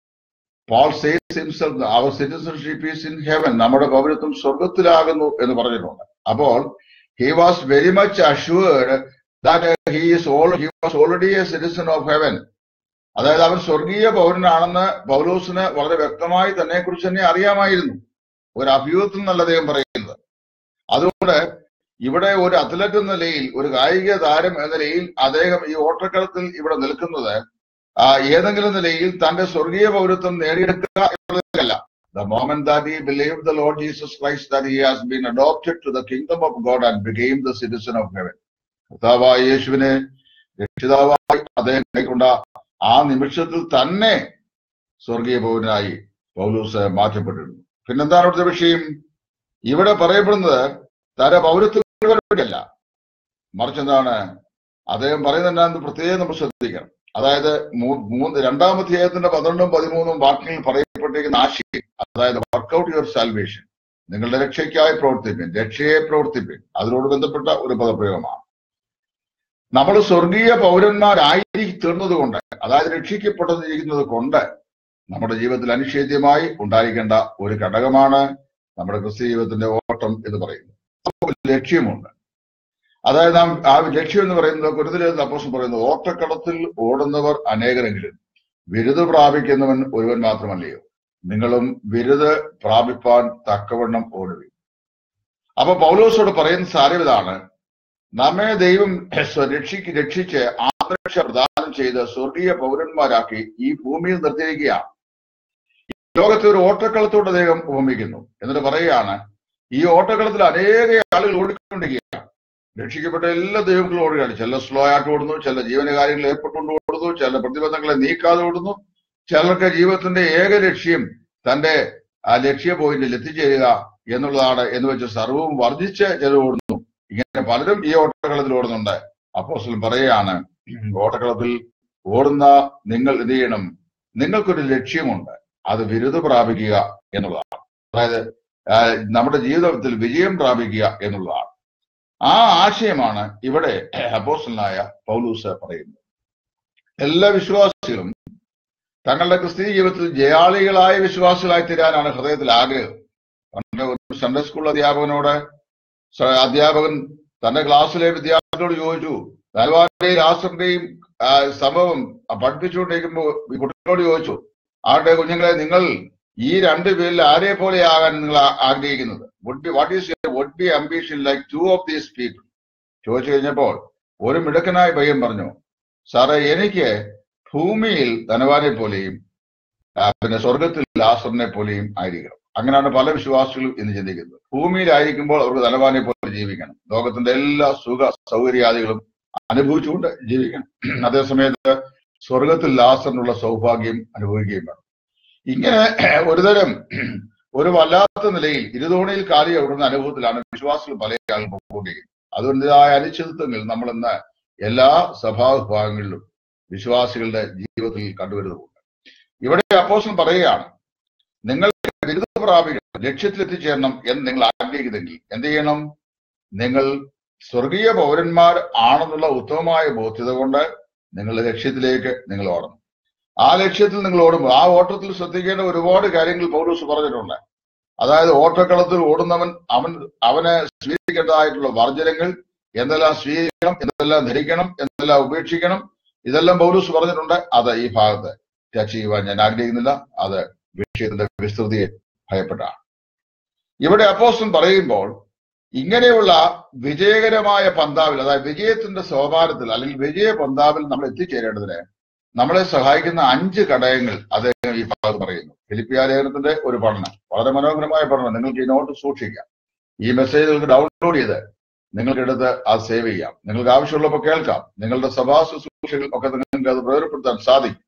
Paul says himself our citizenship is in heaven നമ്മുടെ പൗരത്വം സ്വർഗത്തിലാകുന്നു എന്ന് പറഞ്ഞിട്ടുണ്ട് അപ്പോൾ he was very much assured that he is all he was already a citizen of heaven അതായത് അവൻ സ്വർഗീയ പൗരനാണെന്ന് പൗലോസിന് വളരെ വ്യക്തമായി തന്നെ കുറിച്ച് തന്നെ അറിയാമായിരുന്നു ഒരു അഭ്യൂഹത്തിൽ നിന്നല്ല അദ്ദേഹം പറയുന്നത് അതുകൊണ്ട് ഇവിടെ ഒരു അത്ലറ്റ് എന്ന നിലയിൽ ഒരു കായിക താരം എന്ന നിലയിൽ അദ്ദേഹം ഈ ഓട്ടക്കളത്തിൽ ഇവിടെ നിൽക്കുന്നത് ആ, ഏതെങ്കിലും നിലയിൽ തന്റെ സ്വർഗീയ പൗരത്വം നേടിയെടുക്കുക എന്നുള്ളതല്ല the moment that he believe the Lord Jesus Christ that he has been adopted to the kingdom of God and became the citizen of heaven കർത്താവായ യേശുവിനെ രക്ഷിതാവായി അദ്ദേഹം കൈക്കൊണ്ട ആ നിമിഷത്തിൽ തന്നെ സ്വർഗീയ പൗരനായി പൗലൂസ് മാറ്റപ്പെട്ടിരുന്നു പിന്നെന്താണ് അവിടുത്തെ വിഷയം ഇവിടെ പറയപ്പെടുന്നത് തന്റെ പൗരത്വങ്ങളെ പറ്റിയല്ല മറിച്ച് എന്താണ് അദ്ദേഹം പറയുന്നത് എന്താണെന്ന് പ്രത്യേകം നമ്മൾ ശ്രദ്ധിക്കണം അതായത് മൂ- മൂന്ന് രണ്ടാം അധ്യായത്തിന്റെ പന്ത്രണ്ടും പതിമൂന്നും വാക്യങ്ങളിൽ പറയപ്പെട്ടിരിക്കുന്ന ആശയം അതായത് വർക്കൗട്ട് യുവർ സാൽവേഷൻ നിങ്ങളുടെ രക്ഷയ്ക്കായി പ്രവർത്തിപ്പിൻ രക്ഷയെ പ്രവർത്തിപ്പിൻ അതിനോട് ബന്ധപ്പെട്ട ഒരു പദപ്രയോഗമാണ് നമ്മൾ സ്വർഗീയ പൗരന്മാരായി തീർന്നത് കൊണ്ട് അതായത് രക്ഷിക്കപ്പെട്ടിരിക്കുന്നത് കൊണ്ട് നമ്മുടെ ജീവിതത്തിൽ അനിഷേധ്യമായി ഉണ്ടായിരിക്കേണ്ട ഒരു ഘടകമാണ് നമ്മുടെ ക്രിസ്ത്യ ജീവിതത്തിന്റെ ഓട്ടം എന്ന് പറയുന്നത് നമുക്ക് ഒരു ലക്ഷ്യമുണ്ട് അതായത് നാം ആ ലക്ഷ്യം എന്ന് പറയുന്നത് കുരുതിലെന്ന് അപ്പോസം പറയുന്നത് ഓട്ടക്കളത്തിൽ ഓടുന്നവർ അനേകരെങ്കിലും ബിരുദ പ്രാപിക്കുന്നവൻ ഒരുവൻ മാത്രമല്ലയോ നിങ്ങളും ബിരുദ പ്രാപിപ്പാൻ തക്കവണ്ണം ഓടുവി അപ്പൊ പൗലോസോട് പറയുന്ന സാരം ഇതാണ് നമ്മെ ദൈവം രക്ഷിക്ക് രക്ഷിച്ച് ആദർശ പ്രദാനം ചെയ്ത് സ്വർഗീയ പൗരന്മാരാക്കി ഈ ഭൂമിയിൽ നിർത്തിയിരിക്കുകയാണ് ലോകത്തെ ഒരു ഓട്ടക്കളത്തോട് അദ്ദേഹം ഉപമിക്കുന്നു എന്നിട്ട് പറയുകയാണ് ഈ ഓട്ടക്കളത്തിൽ അനേക ആളുകൾ ഓടിക്കൊണ്ടിരിക്കുകയാണ് രക്ഷിക്കപ്പെട്ട എല്ലാ ദൈവങ്ങളും ഓടുകയാണ് ചില സ്ലോ ആയിട്ട് ഓടുന്നു ചില ജീവനകാര്യങ്ങളിൽ ഏർപ്പെട്ടുകൊണ്ട് ഓടുന്നു ചില പ്രതിബന്ധങ്ങളെ നീക്കാതെ ഓടുന്നു ചിലർക്ക് ജീവിതത്തിന്റെ ഏക ലക്ഷ്യം തന്റെ ആ ലക്ഷ്യ പോയിന്റിൽ എത്തിച്ചേരുക എന്നുള്ളതാണ് എന്ന് വെച്ച് സർവവും വർദ്ധിച്ച് ചിലർ ഓടുന്നു ഇങ്ങനെ പലരും ഈ ഓട്ടക്കളത്തിൽ ഓടുന്നുണ്ട് അപ്പോസ്റ്റലൻ പറയുകയാണ് ഓട്ടക്കളത്തിൽ ഓടുന്ന നിങ്ങൾ എന്ത് ചെയ്യണം നിങ്ങൾക്കൊരു ലക്ഷ്യമുണ്ട് അത് ബിരുദ പ്രാപിക്കുക എന്നുള്ളതാണ് അതായത് ആ, നമ്മുടെ ജീവിതത്തിൽ വിജയം പ്രാപിക്കുക എന്നുള്ളതാണ് ആ ആശയമാണ് ഇവിടെ അപ്പോസ്റ്റലായ പൗലൂസ് പറയുന്നത് എല്ലാ വിശ്വാസികളും തങ്ങളുടെ ക്രിസ്തീയ ജീവിതത്തിൽ ജയാളികളായ വിശ്വാസികളായി തീരാനാണ് ഹൃദയത്തിൽ ആഗ്രഹം പണ്ട് ഒരു സൺഡേ സ്കൂൾ അധ്യാപകനോട് സ- അധ്യാപകൻ തന്റെ ക്ലാസ്സിലെ വിദ്യാർത്ഥികളോട് ചോദിച്ചു ധനവാന്റെയും രാഷ്ട്രന്റെയും സംഭവം പഠിപ്പിച്ചുകൊണ്ടിരിക്കുമ്പോൾ ഈ കുട്ടികളോട് ചോദിച്ചു ആരുടെ കുഞ്ഞുങ്ങളെ നിങ്ങൾ ഈ രണ്ടു പേരിൽ ആരെ പോലെയാകാൻ നിങ്ങൾ ആ- ആഗ്രഹിക്കുന്നത് what is would be ambition like to of these people ചോദിച്ചു കഴിഞ്ഞപ്പോൾ ഒരു മിടുക്കനായ പയ്യൻ പറഞ്ഞു സാറേ എനിക്ക് ഭൂമിയിൽ ധനവാനെ പോലെയും ആ, പിന്നെ സ്വർഗത്തിൽ ലാസറിനെ പോലെയും ആയിരിക്കണം അങ്ങനെയാണ് പല വിശ്വാസികളും ഇന്ന് ചിന്തിക്കുന്നത് ഭൂമിയിലായിരിക്കുമ്പോൾ അവർക്ക് ധനവാനെ പോലെ ജീവിക്കണം ലോകത്തിന്റെ എല്ലാ സുഖ സൗകര്യാദികളും അനുഭവിച്ചുകൊണ്ട് ജീവിക്കണം അതേസമയത്ത് സ്വർഗത്തിൽ ലാസറിനുള്ള സൗഭാഗ്യം അനുഭവിക്കുകയും വേണം ഇങ്ങനെ ഒരുതരം ഒരു വല്ലാത്ത നിലയിൽ ഇരുതോണിയിൽ കാലി അവിടുന്ന അനുഭവത്തിലാണ് വിശ്വാസികൾ പല ആളുകൾ പോവുകയും അതുകൊണ്ടതായ അനിശ്ചിതത്വങ്ങൾ നമ്മൾ ഇന്ന് എല്ലാ സഭാവിഭാഗങ്ങളിലും വിശ്വാസികളുടെ ജീവിതത്തിൽ കണ്ടുവരുന്നുണ്ട് ഇവിടെ അപ്പോസ്റ്റലൻ പറയുകയാണ് നിങ്ങൾക്ക് ബിരുദ പ്രാപിക്കണം ലക്ഷ്യത്തിൽ എത്തിച്ചേരണം എന്ന് നിങ്ങൾ ആഗ്രഹിക്കുന്നെങ്കിൽ എന്ത് ചെയ്യണം നിങ്ങൾ സ്വർഗീയ പൗരന്മാർ ആണെന്നുള്ള ഉത്തമമായ ബോധ്യത കൊണ്ട് നിങ്ങളുടെ ലക്ഷ്യത്തിലേക്ക് നിങ്ങൾ ഓടണം ആ ലക്ഷ്യത്തിൽ നിങ്ങൾ ഓടുമ്പോൾ ആ ഓട്ടത്തിൽ ശ്രദ്ധിക്കേണ്ട ഒരുപാട് കാര്യങ്ങൾ പൗരൂസ് പറഞ്ഞിട്ടുണ്ട് അതായത് ഓട്ടക്കളത്തിൽ ഓടുന്നവൻ അവൻ അവന് സ്വീകരിക്കേണ്ടതായിട്ടുള്ള വർജനങ്ങൾ എന്തെല്ലാം സ്വീകരിക്കണം എന്തെല്ലാം ധരിക്കണം എന്തെല്ലാം ഉപേക്ഷിക്കണം ഇതെല്ലാം പൗരൂസ് പറഞ്ഞിട്ടുണ്ട് അത് ഈ ഭാഗത്ത് ടച്ച് ചെയ്യുവാൻ ഞാൻ ആഗ്രഹിക്കുന്നില്ല അത് വിഷയത്തിന്റെ വിസ്തൃതിയെ ഭയപ്പെട്ടാണ് ഇവിടെ അപ്പോസ്റ്റൻ പറയുമ്പോൾ ഇങ്ങനെയുള്ള വിജയകരമായ പന്താവിൽ അതായത് വിജയത്തിന്റെ സോപാനത്തിൽ അല്ലെങ്കിൽ വിജയ പന്താവിൽ നമ്മൾ എത്തിച്ചേരേണ്ടതിന് നമ്മളെ സഹായിക്കുന്ന അഞ്ച് ഘടകങ്ങൾ അദ്ദേഹം ഈ ഭാഗത്ത് പറയുന്നു ഫിലിപ്പിയ ലേഖനത്തിന്റെ ഒരു പഠനം വളരെ മനോഹരമായ പഠനം നിങ്ങൾക്ക് ഈ നോട്ട് സൂക്ഷിക്കാം ഈ മെസ്സേജ് നിങ്ങൾക്ക് ഡൗൺലോഡ് ചെയ്ത് നിങ്ങൾക്ക് എടുത്ത് അത് സേവ് ചെയ്യാം നിങ്ങൾക്ക് ആവശ്യമുള്ളപ്പോൾ കേൾക്കാം നിങ്ങളുടെ സഭാ ശുശ്രൂഷകൾ ഒക്കെ നിങ്ങൾക്ക് അത് പ്രയോജനപ്പെടുത്താൻ സാധിക്കും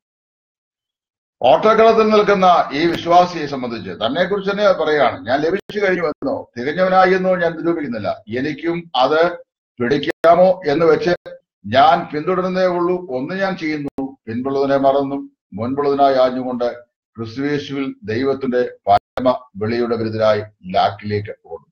ഓട്ടക്കളത്തിൽ നിൽക്കുന്ന ഈ വിശ്വാസിയെ സംബന്ധിച്ച് തന്നെ കുറിച്ച് തന്നെ പറയുകയാണ് ഞാൻ ലഭിച്ചു കഴിഞ്ഞു എന്നോ തികഞ്ഞവനായി എന്നോ ഞാൻ നിരൂപിക്കുന്നില്ല എനിക്കും അത് പിടിക്കാമോ എന്ന് വെച്ച് ഞാൻ പിന്തുടരുന്നേ ഉള്ളൂ ഒന്ന് ഞാൻ ചെയ്യുന്നു പിൻപുള്ളതിനെ മറന്നും മുൻപുള്ളതിനായി ആഞ്ഞുകൊണ്ട് ക്രിസ്തുവേശുവിൽ ദൈവത്തിന്റെ പരമ വെളിയുടെ വിരുദ്ധരായി ലാക്കിലേക്ക് ഓടും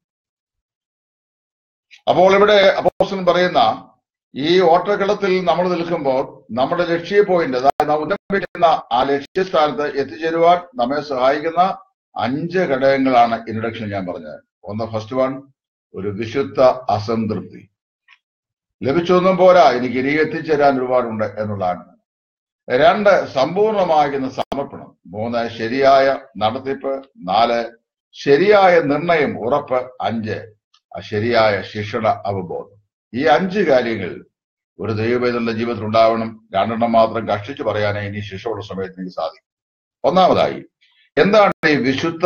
അപ്പോൾ ഇവിടെ അപ്പോസ്റ്റലൻ പറയുന്ന ഈ ഓട്ടക്കളത്തിൽ നമ്മൾ നിൽക്കുമ്പോൾ നമ്മുടെ ലക്ഷ്യ പോയിന്റ് അതായത് നാം ഉന്നമിക്കുന്ന ആ ലക്ഷ്യസ്ഥാനത്ത് എത്തിച്ചേരുവാൻ നമ്മെ സഹായിക്കുന്ന അഞ്ച് ഘടകങ്ങളാണ് ഇൻട്രഡക്ഷൻ ഞാൻ പറഞ്ഞത് ഒന്ന് ഫസ്റ്റ് വൺ ഒരു വിശുദ്ധ അസംതൃപ്തി ലഭിച്ചൊന്നും പോരാ എനിക്ക് ഇനി എത്തിച്ചേരാൻ ഒരുപാടുണ്ട് എന്നുള്ളതാണ് രണ്ട് സമ്പൂർണമാകുന്ന സമർപ്പണം മൂന്ന് ശരിയായ നടത്തിപ്പ് നാല് ശരിയായ നിർണയം ഉറപ്പ് അഞ്ച് ആ ശരിയായ ശിക്ഷണ അവബോധം ഈ അഞ്ച് കാര്യങ്ങൾ ഒരു ദൈവവേദന്റെ ജീവിതത്തിൽ ഉണ്ടാവണം രണ്ടെണ്ണം മാത്രം കഷ്ടിച്ചു പറയാനേ ഇനി ശിക്ഷയുള്ള സമയത്ത് എനിക്ക് സാധിക്കും ഒന്നാമതായി എന്താണ് ഈ വിശുദ്ധ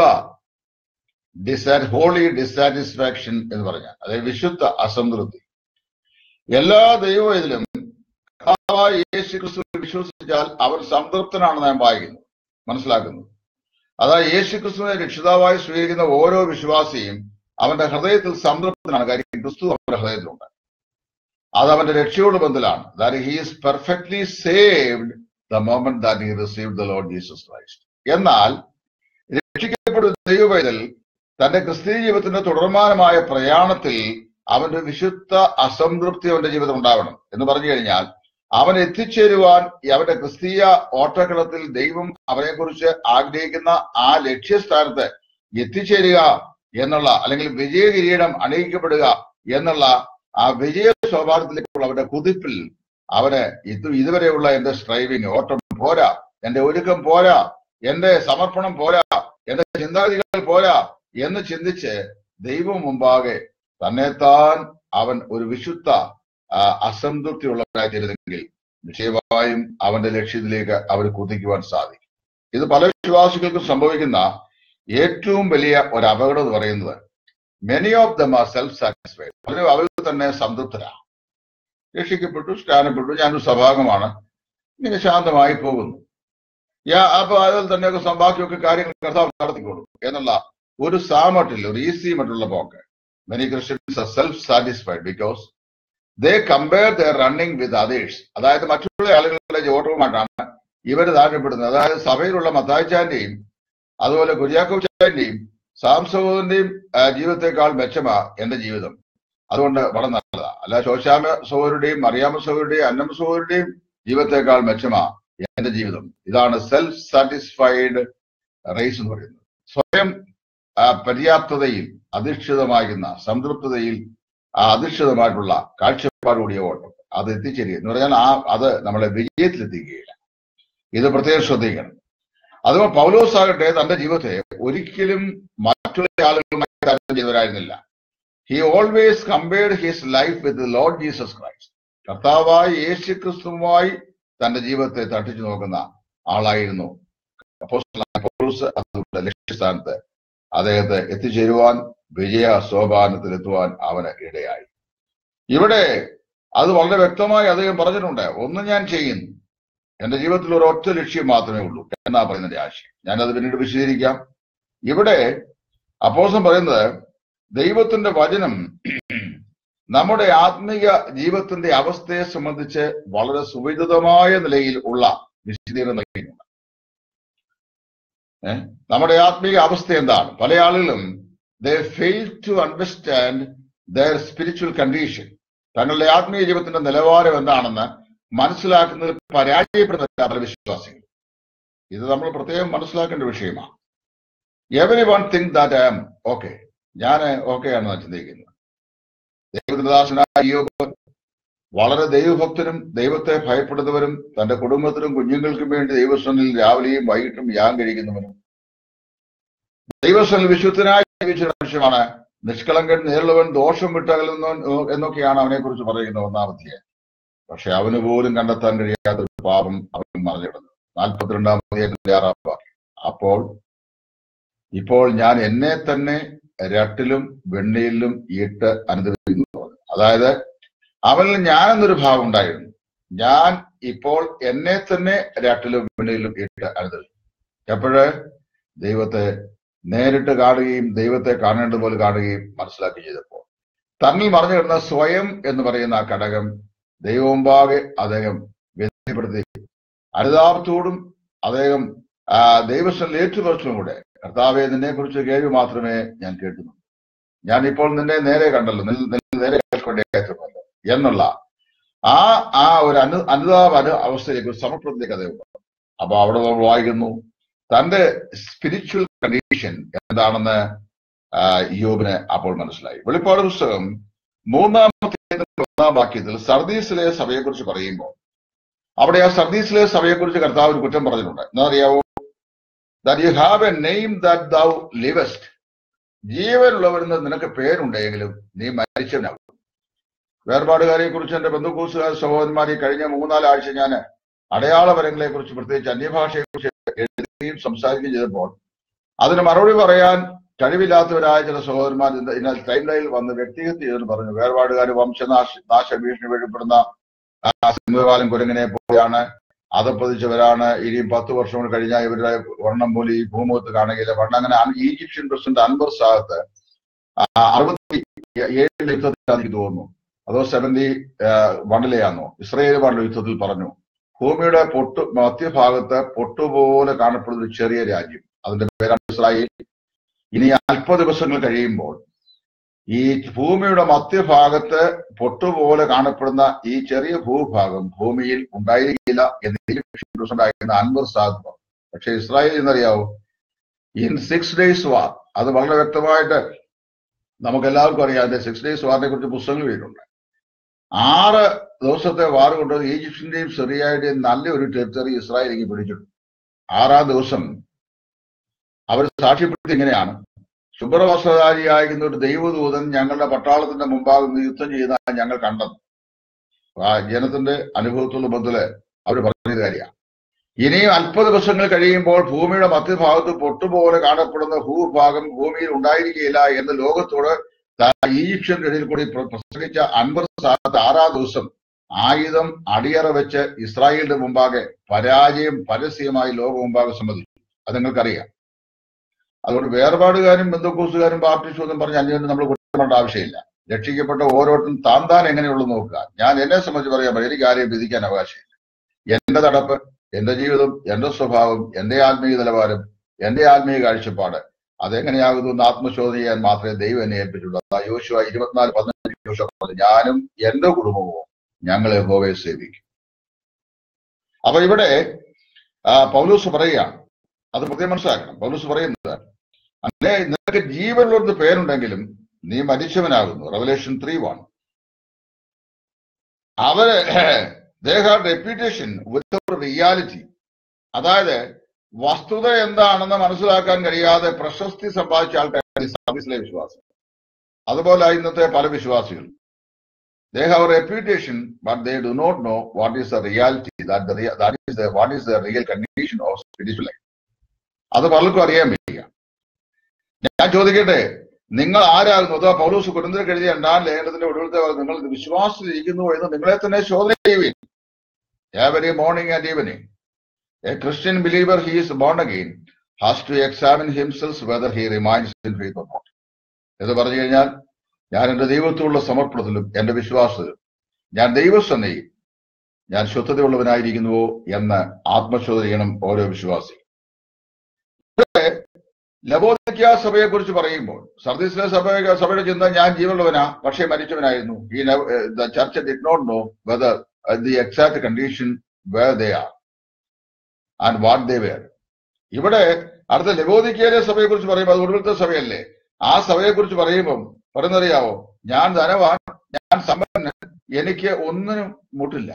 ഡിസാ ഹോളി ഡിസാറ്റിസ്ഫാക്ഷൻ എന്ന് പറഞ്ഞാൽ അതായത് വിശുദ്ധ അസംതൃപ്തി എല്ലാ ദൈവവേദിലും കർത്താവായ യേശു ക്രിസ്തു വിശ്വസിച്ചാൽ അവൻ സംതൃപ്തനാണെന്ന് ഞാൻ വായിക്കുന്നു മനസ്സിലാക്കുന്നു അതായത് യേശു ക്രിസ്തുവിനെ രക്ഷിതാവായി സ്വീകരിക്കുന്ന ഓരോ വിശ്വാസിയും അവന്റെ ഹൃദയത്തിൽ സംതൃപ്തനാണ് കാര്യം ക്രിസ്തു അവന്റെ ഹൃദയത്തിലുണ്ട് അത് അവന്റെ രക്ഷയോട് ബന്ധത്തിലാണ് that he is perfectly saved the moment that he receive the Lord Jesus Christ എന്നാൽ രക്ഷിക്കപ്പെടുന്ന ദൈവവേദൽ തന്റെ ക്രിസ്തീയ ജീവിതത്തിന്റെ തുടർമാനമായ പ്രയാണത്തിൽ അവന്റെ വിശുദ്ധ അസംതൃപ്തി അവന്റെ ജീവിതം ഉണ്ടാവണം എന്ന് പറഞ്ഞു കഴിഞ്ഞാൽ അവൻ എത്തിച്ചേരുവാൻ ഈ അവന്റെ ക്രിസ്തീയ ഓട്ടക്കളത്തിൽ ദൈവം അവനെക്കുറിച്ച് ആഗ്രഹിക്കുന്ന ആ ലക്ഷ്യസ്ഥാനത്ത് എത്തിച്ചേരുക എന്നുള്ള അല്ലെങ്കിൽ വിജയ കിരീടം അണിയിക്കപ്പെടുക എന്നുള്ള ആ വിജയ സ്വഭാവത്തിലേക്കുള്ള അവന്റെ കുതിപ്പിൽ അവന് ഇത് ഇതുവരെയുള്ള എന്റെ സ്ട്രൈവിങ് ഓട്ടം പോരാ എന്റെ ഒരുക്കം പോരാ എന്റെ സമർപ്പണം പോരാ എന്റെ ചിന്താഗതികൾ പോരാ എന്ന് ചിന്തിച്ച് ദൈവം മുമ്പാകെ തന്നെത്താൻ അവൻ ഒരു വിശുദ്ധ ആ, അസംതൃപ്തിയുള്ളവനായി തീരുന്നെങ്കിൽ നിശ്ചയമായും അവന്റെ ലക്ഷ്യത്തിലേക്ക് അവർ കുതിക്കുവാൻ സാധിക്കും ഇത് പല വിശ്വാസികൾക്കും സംഭവിക്കുന്ന ഏറ്റവും വലിയ ഒരു അപകടം എന്ന് പറയുന്നത് many of them are self satisfied പലരും അവരിൽ തന്നെ സംതൃപ്തരാണ് രക്ഷിക്കപ്പെട്ടു സ്നാനപ്പെട്ടു ഞാനൊരു സഭാഗമാണ് ഇങ്ങനെ ശാന്തമായി പോകുന്നു യാ അപ്പൊ അതിൽ തന്നെയൊക്കെ ബാക്കിയൊക്കെ കാര്യങ്ങൾ കർത്താവ് നടത്തിക്കോളും എന്നുള്ള ഒരു സാമട്ടിൽ ഒരു ഈസി മറ്റുള്ള പോക്ക് many Christians are self satisfied because they compare the running with others അതായത് മറ്റുള്ള ആളുകളുടെ ഓട്ടവുമായിട്ടാണ് ഇവർ താഴ്ത്തപ്പെടുന്നത് അതായത് സഭയിലുള്ള മത്തായിച്ചാന്റെയും അതുപോലെ കുര്യാക്കോച്ചാന്റെയും സാംസവോന്റെയും ജീവിതത്തെക്കാൾ മെച്ചമാ എന്റെ ജീവിതം അതുകൊണ്ട് വളരെ നല്ലതാ അല്ല ശോശാമ സഹോദരുടെയും മറിയാമ സഹോദരുടെയും അന്നമ സഹോദരുടെയും ജീവിതത്തെക്കാൾ മെച്ചമാ എന്റെ ജീവിതം ഇതാണ് സെൽഫ് സാറ്റിസ്ഫൈഡ് റേസ് എന്ന് പറയുന്നത് സ്വയം ആ, പര്യാപ്തതയിൽ അധിഷ്ഠിതമാകുന്ന സംതൃപ്തതയിൽ ആ അധിഷ്ഠിതമായിട്ടുള്ള കാഴ്ചപ്പാടുകൂടിയ ഓട്ടം അത് എത്തിച്ചേരുക എന്ന് പറഞ്ഞാൽ ആ അത് നമ്മളെ വിജയത്തിലെത്തിക്കുകയില്ല ഇത് പ്രത്യേകം ശ്രദ്ധിക്കണം അതുപോലെ പൗലോസ് ആകട്ടെ തന്റെ ജീവിതത്തെ ഒരിക്കലും മറ്റുള്ള ആളുകളുമായി താരതമ്യം ചെയ്തവരായിരുന്നില്ല he always compared his life with Lord Jesus Christ കർത്താവായ യേശു ക്രിസ്തുവുമായി തന്റെ ജീവിതത്തെ തട്ടിച്ചു നോക്കുന്ന ആളായിരുന്നു അപ്പോസ്തലനായ പൗലോസ് അതുകൊണ്ട് ലക്ഷ്യസ്ഥാനത്ത് അദ്ദേഹത്തെ എത്തിച്ചേരുവാൻ വിജയ സോപാനത്തിലെത്തുവാൻ അവന് ഇടയായി ഇവിടെ അത് വളരെ വ്യക്തമായി അദ്ദേഹം പറഞ്ഞിട്ടുണ്ട് ഒന്ന് ഞാൻ ചെയ്യുന്നു എന്റെ ജീവിതത്തിൽ ഒരു ഒറ്റ ലക്ഷ്യം മാത്രമേ ഉള്ളൂ എന്നാ പറയുന്നതിന്റെ ആശയം ഞാനത് പിന്നീട് വിശദീകരിക്കാം ഇവിടെ അപ്പോസം പറയുന്നത് ദൈവത്തിന്റെ വചനം നമ്മുടെ ആത്മീയ ജീവിതത്തിന്റെ അവസ്ഥയെ സംബന്ധിച്ച് വളരെ സുവിദിതമായ നിലയിൽ ഉള്ള വിശദീകരണം നൽകിയിട്ടുണ്ട് ഏഹ് നമ്മുടെ ആത്മീയ അവസ്ഥ എന്താണ് പല ആളുകളും they fail to understand their spiritual condition തങ്ങളുടെ ആത്മീയ ജീവിതത്തിന്റെ നിലവാരം എന്താണെന്ന് മനസ്സിലാക്കുന്നതിൽ പരാജയപ്പെടുന്ന പല വിശ്വാസികൾ ഇത് നമ്മൾ പ്രത്യേകം മനസ്സിലാക്കേണ്ട വിഷയമാണ് every one think that I am okay ഞാൻ ഓക്കെ ആണെന്നാണ് ചിന്തിക്കുന്നത് ദൈവത്തിന്റെ ദാസനായ യോബ് വളരെ ദൈവഭക്തനും ദൈവത്തെ ഭയപ്പെടുന്നവരും തന്റെ കുടുംബത്തിനും കുഞ്ഞുങ്ങൾക്കും വേണ്ടി ദൈവസ്ഥനിൽ രാവിലെയും വൈകിട്ടും യാഗം കഴിക്കുന്നവനും ദൈവസ്ഥനിൽ വിശുദ്ധനായി ജീവിച്ച മനുഷ്യമാണ് നിഷ്കളങ്കൻ നേരിടുവൻ ദോഷം വിട്ടകലുന്നവൻ എന്നൊക്കെയാണ് അവനെ കുറിച്ച് പറയുന്നത് ഒന്നാമത്തെ പക്ഷെ അവന് പോലും കണ്ടെത്താൻ കഴിയാത്ത ഒരു പാപം അവൻ മറിഞ്ഞിടുന്നു നാൽപ്പത്തിരണ്ടാം അധ്യായത്തിന്റെ ആറാം വാക്യം അപ്പോൾ ഇപ്പോൾ ഞാൻ എന്നെ തന്നെ രട്ടിലും വെണ്ണയിലും ഇട്ട് അനുദവിക്കുന്നു എന്ന് പറഞ്ഞു. അതായത് അവനിൽ ഞാൻ എന്നൊരു ഭാവം ഉണ്ടായിരുന്നു ഞാൻ ഇപ്പോൾ എന്നെ തന്നെ രട്ടിലും വെണ്ണയിലും ഇട്ട് അനുദവിക്കുന്നു എപ്പോഴ് ദൈവത്തെ നേരിട്ട് കാണുകയും ദൈവത്തെ കാണേണ്ടതുപോലെ കാണുകയും മനസ്സിലാക്കി ചെയ്തപ്പോൾ തന്നിൽ മറിഞ്ഞു കിടന്ന സ്വയം എന്ന് പറയുന്ന ആ ഘടകം ദൈവമുമ്പാകെ അദ്ദേഹം വ്യക്തപ്പെടുത്തി അനുതാപത്തോടും അദ്ദേഹം ആ ദൈവസ്ഥനിൽ ഏറ്റുപറച്ചും കൂടെ കർത്താവെ നിന്നെ കുറിച്ച് കേൾവി മാത്രമേ ഞാൻ കേട്ടുന്നു ഞാൻ ഇപ്പോൾ നിന്നെ നേരെ കണ്ടല്ലോ നിൽ- നിന്നെ നേരെ കേൾക്കൊണ്ടേക്കുമല്ലോ എന്നുള്ള ആ ആ ഒരു അനു അനുതാപ അനു അവസ്ഥയിലേക്ക് ഒരു സമർപ്പണത്തിലേക്ക് അദ്ദേഹം വന്നു. അപ്പൊ അവിടെ നമ്മൾ വായിക്കുന്നു തന്റെ സ്പിരിച്വൽ കണ്ടീഷൻ എന്താണെന്ന് ആ, യോബിന് അപ്പോൾ മനസ്സിലായി വെളിപ്പാട് പുസ്തകം മൂന്നാമത്തെ ഒന്നാം വാക്യത്തിൽ സർദീസിലെ സഭയെക്കുറിച്ച് പറയുമ്പോൾ അവിടെ ആ സർദീസിലെ സഭയെക്കുറിച്ച് കർത്താവ് ഒരു കുറ്റം പറഞ്ഞിട്ടുണ്ട് എന്താ അറിയാവോ that you have a name that thou livest ജീവനുള്ളവരെന്ന് നിനക്ക് പേരുണ്ടെങ്കിലും നീ മരിച്ചവനാകും വേർപാടുകാരെ കുറിച്ച് എന്റെ ബന്ധുക്കൂസുകാർ സഹോദരന്മാരെ കഴിഞ്ഞ മൂന്നാലാഴ്ച ഞാൻ അടയാളപരങ്ങളെ കുറിച്ച് പ്രത്യേകിച്ച് അന്യഭാഷയെ കുറിച്ച് എഴുതുകയും സംസാരിക്കുകയും ചെയ്തപ്പോൾ അതിന് മറുപടി പറയാൻ കഴിവില്ലാത്തവരായ ചില സഹോദരന്മാർ ഇന്ന് ഇന്നലെ ടൈം ലൈനിൽ വന്ന് വ്യക്തിഗത ചെയ്തെന്ന് പറഞ്ഞു വേർപാടുകാർ വംശനാശ നാശ ഭീഷണി വീഴപ്പെടുന്ന ആ സിംഹകാലം കുരങ്ങനെ പോലെയാണ് അതപ്പതിച്ചവരാണ് ഇനിയും പത്ത് വർഷം കൂടി കഴിഞ്ഞാൽ ഇവരുടെ വർണ്ണം പോലെ ഈ ഭൂമുഖത്ത് കാണുകയില്ല പണ്ട് അങ്ങനെ അൻ- ഈജിപ്ഷ്യൻ പ്രസിഡന്റ് അൻവർ സാഹത്ത് അറുപത്തി ഏഴിലെ യുദ്ധത്തിലാണ് എനിക്ക് തോന്നുന്നു അതോ സെവന്റി വണ്ണിലെയാണോ ഇസ്രയേലുമായുള്ള യുദ്ധത്തിൽ പറഞ്ഞു ഭൂമിയുടെ പൊട്ടു മധ്യഭാഗത്ത് പൊട്ടുപോലെ കാണപ്പെടുന്ന ഒരു ചെറിയ രാജ്യം അതിന്റെ പേരാണ് ഇസ്രായേൽ ഇനി അല്പ ദിവസങ്ങൾ കഴിയുമ്പോൾ ഈ ഭൂമിയുടെ മധ്യഭാഗത്ത് പൊട്ടുപോലെ കാണപ്പെടുന്ന ഈ ചെറിയ ഭൂഭാഗം ഭൂമിയിൽ ഉണ്ടായിരിക്കില്ല എന്ന് ഈജിപ്ഷ്യൻ പ്രസിഡന്റായിരുന്ന അൻവർ സാദ് പറഞ്ഞു പക്ഷെ ഇസ്രായേൽ എന്നറിയാവോ ഇൻ സിക്സ് ഡേയ്സ് വാർ അത് വളരെ വ്യക്തമായിട്ട് നമുക്ക് എല്ലാവർക്കും അറിയാം അതിന്റെ സിക്സ് ഡേയ്സ് വാറിനെ കുറിച്ച് പുസ്തകങ്ങൾ എഴുതിയിട്ടുണ്ട് ആറ് ദിവസത്തെ വാർ കൊണ്ട് ഈജിപ്ഷ്യന്റെയും സിറിയയുടെയും നല്ലൊരു ടെറിട്ടറി ഇസ്രായേലിലേക്ക് പിടിച്ചിട്ടു ആറാം ദിവസം അവർ സാക്ഷ്യപ്പെടുത്തി ഇങ്ങനെയാണ് ശുഭ്രവസ്ത്രധാരിയായിരുന്ന ഒരു ദൈവദൂതൻ ഞങ്ങളുടെ പട്ടാളത്തിന്റെ മുമ്പാകെ നിന്ന് യുദ്ധം ചെയ്താൽ ഞങ്ങൾ കണ്ടത് ആ ജനത്തിന്റെ അനുഭവത്തുള്ള ബന്ധത്തില് അവർ പറഞ്ഞ കാര്യമാണ് ഇനിയും അല്പ ദിവസങ്ങൾ കഴിയുമ്പോൾ ഭൂമിയുടെ മധ്യഭാഗത്ത് പൊട്ടുപോലെ കാണപ്പെടുന്ന ഭൂഭാഗം ഭൂമിയിൽ ഉണ്ടായിരിക്കുകയില്ല എന്ന് ലോകത്തോട് താൻ ഈജിപ്ഷ്യന്റെ ഇടയിൽ കൂടി പ്ര- പ്രസംഗിച്ച അൻവർ സാദത്ത് ആറാം ദിവസം ആയുധം അടിയറ വെച്ച് ഇസ്രായേലിന്റെ മുമ്പാകെ പരാജയം പരസ്യമായി ലോക മുമ്പാകെ സമ്മതിച്ചു അത് നിങ്ങൾക്കറിയാം അതുകൊണ്ട് വേർപാടുകാരും ബന്ധുക്കൂസുകാരും ബാപ്റ്റിസ്റ്റും ഒന്നും പറഞ്ഞ് അന്യോന്യം നമ്മൾ കുറ്റപ്പെടേണ്ട ആവശ്യമില്ല രക്ഷിക്കപ്പെട്ട ഓരോരുത്തരും താൻ താൻ എങ്ങനെയുള്ളൂ നോക്കുക ഞാൻ എന്നെ സംബന്ധിച്ച് പറയാൻ പറയാം എനിക്ക് ആരെയും വിധിക്കാൻ അവകാശമില്ല എന്റെ നടപ്പ് എന്റെ ജീവിതം എന്റെ സ്വഭാവം എന്റെ ആത്മീയ നിലവാരം എന്റെ ആത്മീയ കാഴ്ചപ്പാട് അതെങ്ങനെയാകുന്നു എന്ന് ആത്മശോധന ചെയ്യാൻ മാത്രമേ ദൈവം എന്നെ ഏൽപ്പിച്ചുള്ളൂ അതാ യോശുവ ഇരുപത്തിനാല് പതിനഞ്ച് യോശുവ പറഞ്ഞു ഞാനും എന്റെ കുടുംബവും ഞങ്ങളെ ഹോവയെ സേവിക്കും അപ്പൊ ഇവിടെ ആ, പൗലൂസ് പറയുകയാണ് അത് പ്രത്യേകം മനസ്സിലാക്കണം പൗലൂസ് പറയുന്നത് അല്ലേ നിനക്ക് ജീവനുള്ളൊരു പേരുണ്ടെങ്കിലും നീ മരിച്ചവനാകുന്നു റെവലേഷൻ ത്രീ വൺ അവര് they have reputation with reality അതായത് വസ്തുത എന്താണെന്ന് മനസ്സിലാക്കാൻ കഴിയാതെ പ്രശസ്തി സമ്പാദിച്ച ആൾക്കാർ സർവീസിലെ വിശ്വാസം അതുപോലെ ഇന്നത്തെ പല വിശ്വാസികൾ they have a reputation but they do not know what is the reality that the rea- that is the what is the real condition of spiritual life അത് പലർക്കും അറിയാൻ വയ്യ ഞാൻ ചോദിക്കട്ടെ നിങ്ങൾ ആരാകുന്നു അതോ പൗലൂസ് കുരുന്തരക്ക് എഴുതിയ രണ്ടാം ലേഖനത്തിന്റെ ഒടുവിലത്തെ ഭാഗം നിങ്ങൾ വിശ്വാസത്തിലിരിക്കുന്നു എന്ന് നിങ്ങളെ തന്നെ ശോധന ചെയ്യുവിൻ every morning and evening a christian believer he is born again has to examine himself whether he remains in faith or not എന്ന് പറഞ്ഞു കഴിഞ്ഞാൽ ഞാൻ എന്റെ ദൈവത്തോടുള്ള സമർപ്പണത്തിലും എന്റെ വിശ്വാസത്തിലും ഞാൻ ദൈവസന്നയിൽ ഞാൻ ശുദ്ധതയുള്ളവനായിരിക്കുന്നുവോ എന്ന് ആത്മശോധന ചെയ്യണം ഓരോ വിശ്വാസി ലബോദിക്ക സഭയെ കുറിച്ച് പറയുമ്പോൾ സർദീസിലെ സഭ സഭയുടെ ചിന്ത ഞാൻ ജീവനുള്ളവനാ പക്ഷേ മരിച്ചവനായിരുന്നു ഈ the church did not know whether the exact condition where they are and what they were ഇവിടെ അടുത്ത ലബോദിക്കയിലെ സഭയെ കുറിച്ച് പറയുമ്പോൾ അത് ഒടുവിലത്തെ സഭയല്ലേ ആ സഭയെ കുറിച്ച് പറയുമ്പം പറയുന്നറിയാവോ ഞാൻ ധനവാൻ ഞാൻ സമ്പന്നൻ എനിക്ക് ഒന്നിനും മുട്ടില്ല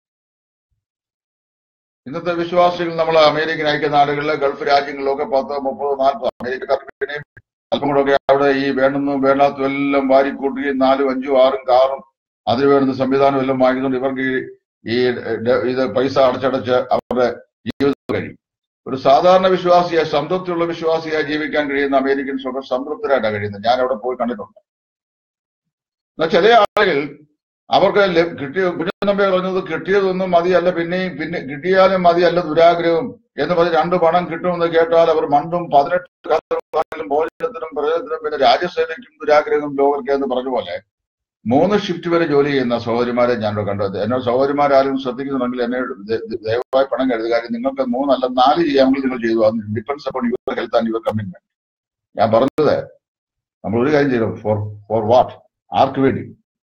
ഇന്നത്തെ വിശ്വാസികൾ നമ്മൾ അമേരിക്കൻ ഐക്യനാടുകളിലെ ഗൾഫ് രാജ്യങ്ങളിലൊക്കെ പത്ത് മുപ്പത് നാൽപ്പത് അമേരിക്കക്കാർക്ക് പിന്നെയും അല്പം കൂടെ അവിടെ ഈ വേണമെന്നും വേണ്ടാത്തതും എല്ലാം വാരിക്കൂട്ടുകയും നാലും അഞ്ചും ആറും കാറും അതിന് വേണ്ടുന്ന സംവിധാനം എല്ലാം വാങ്ങിക്കൊണ്ട് ഇവർക്ക് ഈ- ഈ ഡ- ഇത് പൈസ അടച്ചടച്ച് അവരുടെ ജീവിതം കഴിയും ഒരു സാധാരണ വിശ്വാസിയായി സംതൃപ്തിയുള്ള വിശ്വാസിയായി ജീവിക്കാൻ കഴിയുന്ന അമേരിക്കൻ സുഖ സംതൃപ്തരായിട്ടാണ് കഴിയുന്നത് ഞാൻ അവിടെ പോയി കണ്ടിട്ടുണ്ട് എന്നാൽ ചില ആളുകൾ അവർക്ക് ല- കിട്ടിയ കുഞ്ഞനമ്പി പറഞ്ഞത് കിട്ടിയതൊന്നും മതിയല്ല പിന്നെയും പിന്നെ കിട്ടിയാലും മതിയല്ല ദുരാഗ്രഹം എന്ന് പറഞ്ഞ് രണ്ട് പണം കിട്ടുമെന്ന് കേട്ടാൽ അവർ മണ്ടും പതിനെട്ട് കാലത്തിലും ഭോജനത്തിനും പ്രയോജനത്തിനും പിന്നെ രാജ്യസേനയ്ക്കും ദുരാഗ്രഹം ലോകർക്ക് എന്ന് പറഞ്ഞ പോലെ മൂന്ന് ഷിഫ്റ്റ് വരെ ജോലി ചെയ്യുന്ന സഹോദരിമാരെ ഞാൻ ഇവിടെ കണ്ടത് എന്നോട് സഹോദരിമാരും ശ്രദ്ധിക്കുന്നുണ്ടെങ്കിൽ എന്നെ ദ- ദ- ദയവായി പണം കരുതുക കാര്യം നിങ്ങൾക്ക് മൂന്നല്ല നാല് ചെയ്യാമെങ്കിൽ നിങ്ങൾ ചെയ്തു അത് depends upon your health and your commitment ഞാൻ പറഞ്ഞത് നമ്മൾ ഒരു കാര്യം ചെയ്യണം ഫോർ ഫോർ വാട്ട് ആർക്ക് വേണ്ടി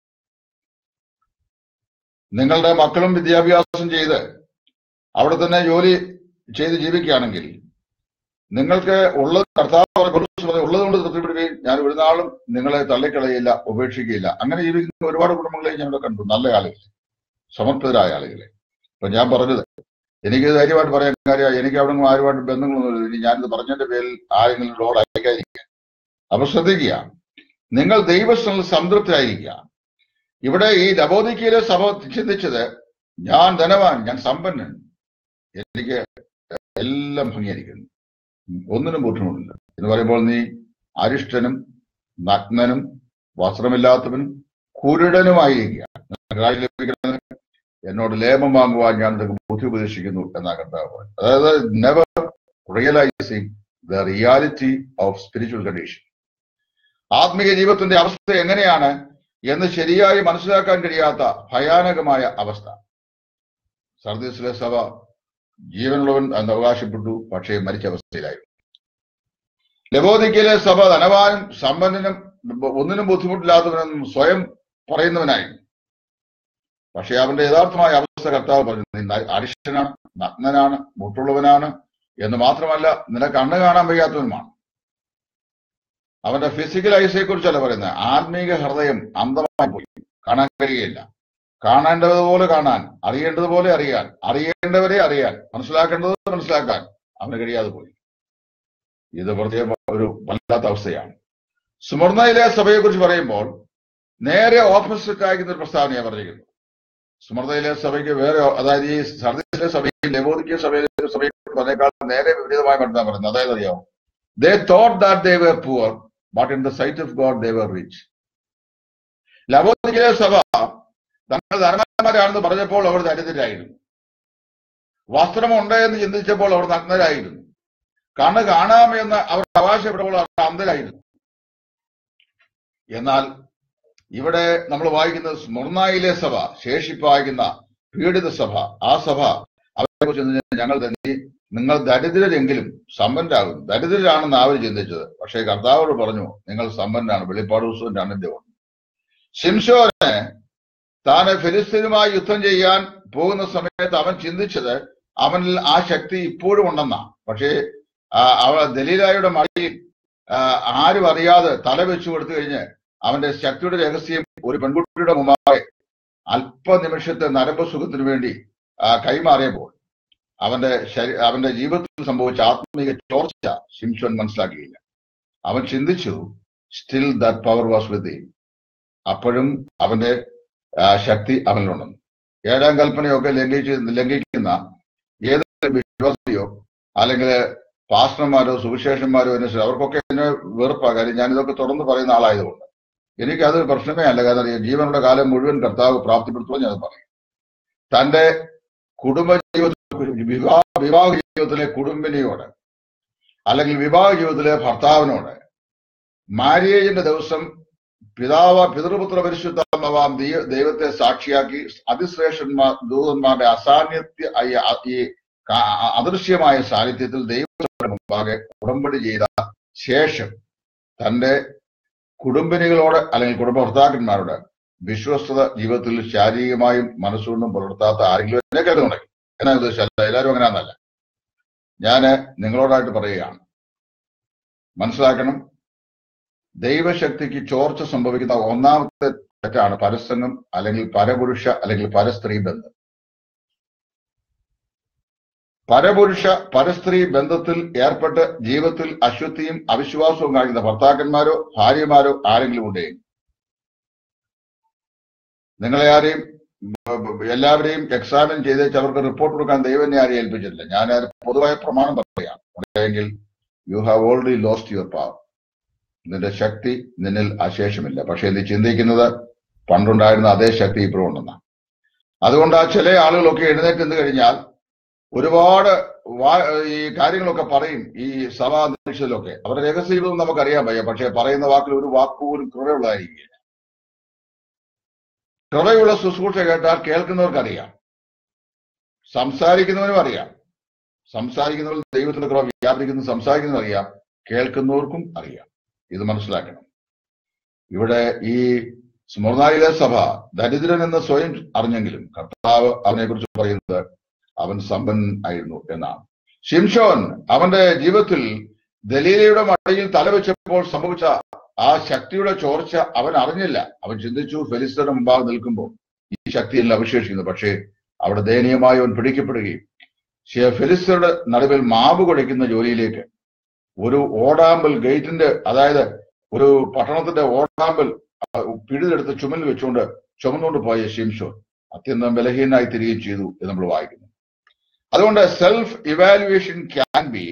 നിങ്ങളുടെ മക്കളും വിദ്യാഭ്യാസം ചെയ്ത് അവിടെ തന്നെ ജോലി ചെയ്ത് ജീവിക്കുകയാണെങ്കിൽ നിങ്ങൾക്ക് ഉള്ളത് കർത്താവ് പറഞ്ഞ പൗലോസ് പറഞ്ഞ ഉള്ളത് കൊണ്ട് തൃപ്തിപ്പെടുകയും ഞാൻ ഒരു നാളും നിങ്ങളെ തള്ളിക്കളയില്ല ഉപേക്ഷിക്കുകയില്ല അങ്ങനെ ജീവിക്കുന്ന ഒരുപാട് കുടുംബങ്ങളെ ഞാൻ ഇവിടെ കണ്ടു നല്ല ആളുകൾ സമർപ്പിതരായ ആളുകളെ അപ്പൊ ഞാൻ പറഞ്ഞത് എനിക്ക് ധൈര്യമായിട്ട് പറയാൻ കാര്യം എനിക്ക് അവിടെ നിന്ന് ആരുമായിട്ട് ബന്ധങ്ങളൊന്നുമില്ല ഇനി ഞാനിത് പറഞ്ഞതിന്റെ പേരിൽ ആരെങ്കിലും റോഡ് അയക്കാതിരിക്കുക അപ്പൊ ശ്രദ്ധിക്കുക നിങ്ങൾ ദൈവസ്ഥനിൽ സംതൃപ്തരായിരിക്കുക ഇവിടെ ഈ ലബോദിക്കയിലെ സഭ ചിന്തിച്ചത് ഞാൻ ധനവാൻ ഞാൻ സമ്പന്നൻ എനിക്ക് എല്ലാം ഭംഗിയായിരിക്കുന്നു ഒന്നിനും ബുദ്ധിമുട്ടില്ല എന്ന് പറയുമ്പോൾ നീ അരിഷ്ടനും നഗ്നനും വസ്ത്രമില്ലാത്തവനും കുരുടനുമായിരിക്കുക നിനക്ക് ലഭിക്കുന്നത് എന്നോട് ലേപം വാങ്ങുവാൻ ഞാൻ നിനക്ക് ബുദ്ധി ഉപദേശിക്കുന്നു എന്നാ കർത്താവ് പറയുന്നത്. അതായത് never realising the reality of spiritual condition ആത്മീയ ജീവിതത്തിന്റെ അവസ്ഥ എങ്ങനെയാണ് എന്ന് ശരിയായി മനസ്സിലാക്കാൻ കഴിയാത്ത ഭയാനകമായ അവസ്ഥ സർദീസിലെ സഭ ജീവനുള്ളവൻ എന്ന് അവകാശപ്പെട്ടു പക്ഷേ മരിച്ച അവസ്ഥയിലായിരുന്നു ലബോദിക്കയിലെ സഭ ധനവാനും സമ്പന്നനും ഒന്നിനും ബുദ്ധിമുട്ടില്ലാത്തവനെന്നും സ്വയം പറയുന്നവനായി പക്ഷെ അവന്റെ യഥാർത്ഥമായ അവസ്ഥ കർത്താവ് പറഞ്ഞു നീ ന- അരിഷ്ടനാണ് നഗ്നനാണ് മുട്ടുള്ളവനാണ് എന്ന് മാത്രമല്ല നിനക്ക് കണ്ണ് കാണാൻ വയ്യാത്തവനുമാണ് അവന്റെ ഫിസിക്കൽ ഐസയെ കുറിച്ചല്ല പറയുന്നത് ആത്മീക ഹൃദയം അന്ധമായി പോയി കാണാൻ കഴിയില്ല കാണേണ്ടതുപോലെ കാണാൻ അറിയേണ്ടതുപോലെ അറിയാൻ അറിയേണ്ടവരെ അറിയാൻ മനസ്സിലാക്കേണ്ടത് മനസ്സിലാക്കാൻ അവന് കഴിയാതെ പോയി ഇത് പ്രത്യേക ഒരു വല്ലാത്ത അവസ്ഥയാണ് സ്മൃണയിലെ സഭയെ കുറിച്ച് പറയുമ്പോൾ നേരെ ഓപ്പോസിറ്റ് ആയിരിക്കുന്ന ഒരു പ്രസ്താവനയാണ് പറഞ്ഞിരിക്കുന്നത് സ്മൃതയിലെ സഭയ്ക്ക് വേറെ അതായത് ഈ സർദീസിലെ സഭയും ലബോദിക്കിയ സഭയിലെ സഭയെ കുറിച്ച് പറഞ്ഞേക്കാൾ നേരെ വിപരീതമായി പഠിത്താൻ പറയുന്നത് അതായത് അറിയാമോ they thought that they were poor but in the sight of God they were rich ലബോദിക്കിലെ സഭ തങ്ങൾ ധർമ്മന്മാരാണെന്ന് പറഞ്ഞപ്പോൾ അവർ ദരിദ്രരായിരുന്നു വസ്ത്രമുണ്ട് എന്ന് ചിന്തിച്ചപ്പോൾ അവർ നഗ്നരായിരുന്നു കണ്ണ് കാണാമെന്ന് അവർ അവകാശപ്പെട്ടപ്പോൾ അവർ അന്ധരായിരുന്നു എന്നാൽ ഇവിടെ നമ്മൾ വായിക്കുന്ന സ്മൃണയിലെ സഭ ശേഷിപ്പായിക്കുന്ന പീഡിത സഭ ആ സഭ അവരെ കുറിച്ച് ഞങ്ങൾ തന്നെ നിങ്ങൾ ദരിദ്രരെങ്കിലും സമ്പന്നരാകും ദരിദ്രരാണെന്ന് അവർ ചിന്തിച്ചത് പക്ഷേ കർത്താവോട് പറഞ്ഞു നിങ്ങൾ സമ്പന്നരാണ് വെളിപ്പാട് ദിവസവും രണ്ടിന്റെ ഒന്ന് ശിംശോന് താന് ഫിലിസ്തീനുമായി യുദ്ധം ചെയ്യാൻ പോകുന്ന സമയത്ത് അവൻ ചിന്തിച്ചത് അവനിൽ ആ ശക്തി ഇപ്പോഴും ഉണ്ടെന്നാ പക്ഷേ ആ, അവ ദലീലായുടെ മടിയിൽ ആ, ആരും അറിയാതെ തല വെച്ചു കൊടുത്തു കഴിഞ്ഞ് അവന്റെ ശക്തിയുടെ രഹസ്യം ഒരു പെൺകുട്ടിയുടെ മുമ്പാകെ അല്പനിമിഷത്തെ നരമ്പ് സുഖത്തിനു വേണ്ടി ആ, കൈമാറിയപ്പോൾ അവന്റെ ശരീ അവന്റെ ജീവിതത്തിൽ സംഭവിച്ച ആത്മീക ചോർച്ച ശിംഷോൻ മനസ്സിലാക്കിയില്ല അവൻ ചിന്തിച്ചു still that power was with അപ്പോഴും അവന്റെ ആ, ശക്തി അവനിലുണ്ടെന്ന് ഏഴാം കൽപ്പനയൊക്കെ ലംഘിച്ച് ലംഘിക്കുന്ന ഏതൊരു വിശ്വാസിയോ അല്ലെങ്കിൽ പാസ്റ്റർമാരോ സുവിശേഷന്മാരോ എന്നെ അവർക്കൊക്കെ എന്നെ വെറുപ്പാ കാര്യം ഞാൻ ഇതൊക്കെ തുറന്ന് പറയുന്ന ആളായതുകൊണ്ട് എനിക്ക് അത് പ്രശ്നമേ അല്ല കാരണം ഈ ജീവനുള്ള കാലം മുഴുവൻ കർത്താവ് പ്രാപ്തിപ്പെടുത്തുമെന്ന് ഞാൻ പറയും തന്റെ കുടുംബ ജീവിതത്തിൽ വിവാഹ വിവാഹ ജീവിതത്തിലെ കുടുംബിനിയോട് അല്ലെങ്കിൽ വിവാഹ ജീവിതത്തിലെ ഭർത്താവിനോട് മാര്യേജിന്റെ ദിവസം പിതാവ് പിതൃപുത്ര പരിശുദ്ധാത്മാവാം ദൈ- ദൈവത്തെ സാക്ഷിയാക്കി അതിശ്രേഷ്ഠന്മാർ ദൂതന്മാരുടെ അസാന്നിധ്യ ഈ- ഈ കാ- അദൃശ്യമായ സാന്നിധ്യത്തിൽ ദൈവത്തിന്റെ മുമ്പാകെ ഉടമ്പടി ചെയ്ത ശേഷം തന്റെ കുടുംബിനികളോട് അല്ലെങ്കിൽ കുടുംബ ഭർത്താക്കന്മാരോട് വിശ്വസ്തത ജീവിതത്തിൽ ശാരീരികമായും മനസ്സുകൊണ്ടും പുലർത്താത്ത ആരെങ്കിലും എന്നെ കേൾക്കുന്നുണ്ടെങ്കിൽ എന്നാ ഉദ്ദേശിച്ചല്ല എല്ലാവരും അങ്ങനെയാണെന്നല്ല ഞാന് നിങ്ങളോടായിട്ട് പറയുകയാണ് മനസ്സിലാക്കണം ദൈവശക്തിക്ക് ചോർച്ച സംഭവിക്കുന്ന ഒന്നാമത്തെ തെറ്റാണ് പരസംഗം അല്ലെങ്കിൽ പരപുരുഷ അല്ലെങ്കിൽ പരസ്ത്രീ ബന്ധം പരപുരുഷ പരസ്ത്രീ ബന്ധത്തിൽ ഏർപ്പെട്ട് ജീവിതത്തിൽ അശുദ്ധിയും അവിശ്വാസവും കാണിക്കുന്ന ഭർത്താക്കന്മാരോ ഭാര്യമാരോ ആരെങ്കിലും ഉണ്ടെങ്കിൽ നിങ്ങളെ ആരെയും ബ- ബ- എല്ലാവരെയും എക്സാമിൻ ചെയ്തേച്ച് അവർക്ക് റിപ്പോർട്ട് കൊടുക്കാൻ ദൈവം എന്നെ ആരെയും ഏൽപ്പിച്ചിട്ടില്ല ഞാൻ ഒരു പൊതുവായ പ്രമാണം പറയാം ഉണ്ടെങ്കിൽ you have already lost your power നിന്റെ ശക്തി നിന്നിൽ അശേഷമില്ല പക്ഷെ നീ ചിന്തിക്കുന്നത് പണ്ടുണ്ടായിരുന്ന അതേ ശക്തി ഇപ്പോഴും ഉണ്ടെന്നാണ് അതുകൊണ്ട് ആ ചില ആളുകളൊക്കെ എഴുന്നേറ്റ് നിന്ന് കഴിഞ്ഞാൽ ഒരുപാട് വാ- ഈ കാര്യങ്ങളൊക്കെ പറയും ഈ സഭാ അന്തരീക്ഷത്തിലൊക്കെ അവരുടെ രഹസ്യ ജീവിതം നമുക്കറിയാൻ വയ്യ പക്ഷെ പറയുന്ന വാക്കിൽ ഒരു വാക്ക് പോലും കൃപയുള്ളതായിരിക്കില്ല കൃപയുള്ള ശുശ്രൂഷ കേട്ടാൽ കേൾക്കുന്നവർക്കറിയാം സംസാരിക്കുന്നവനും അറിയാം സംസാരിക്കുന്നവർ ദൈവത്തിന്റെ കൃപ വ്യാപരിക്കുന്നു സംസാരിക്കുന്നവർ അറിയാം കേൾക്കുന്നവർക്കും അറിയാം ഇത് മനസ്സിലാക്കണം ഇവിടെ ഈ സ്മൃണായിലെ സഭ ദരിദ്രൻ എന്ന് സ്വയം അറിഞ്ഞെങ്കിലും കർത്താവ് അവനെ കുറിച്ച് പറയുന്നത് അവൻ സമ്പന്നൻ ആയിരുന്നു എന്നാണ് ഷിംഷോൻ അവന്റെ ജീവിതത്തിൽ ദലീലയുടെ മടയിൽ തലവെച്ചപ്പോൾ സംഭവിച്ച ആ ശക്തിയുടെ ചോർച്ച അവൻ അറിഞ്ഞില്ല അവൻ ചിന്തിച്ചു ഫെലിസ്തയുടെ മുമ്പാകെ നിൽക്കുമ്പോൾ ഈ ശക്തിയിൽ അവശേഷിക്കുന്നു പക്ഷേ അവിടെ ദയനീയമായി അവൻ പിടിക്കപ്പെടുകയും ശേ- ഫെലിസ്തരുടെ നടുവിൽ മാവ് കുഴയ്ക്കുന്ന ജോലിയിലേക്ക് ഒരു ഓടാമ്പൽ ഗേറ്റിന്റെ അതായത് ഒരു പട്ടണത്തിന്റെ ഓടാമ്പൽ ആ, പിഴുതെടുത്ത് ചുമലിൽ വെച്ചുകൊണ്ട് ചുമന്നുകൊണ്ട് പോയ ഷിംഷോൻ അത്യന്തം ബലഹീനായി തിരികെ ചെയ്തു എന്ന് നമ്മൾ വായിക്കുന്നു അതുകൊണ്ട് self evaluation can be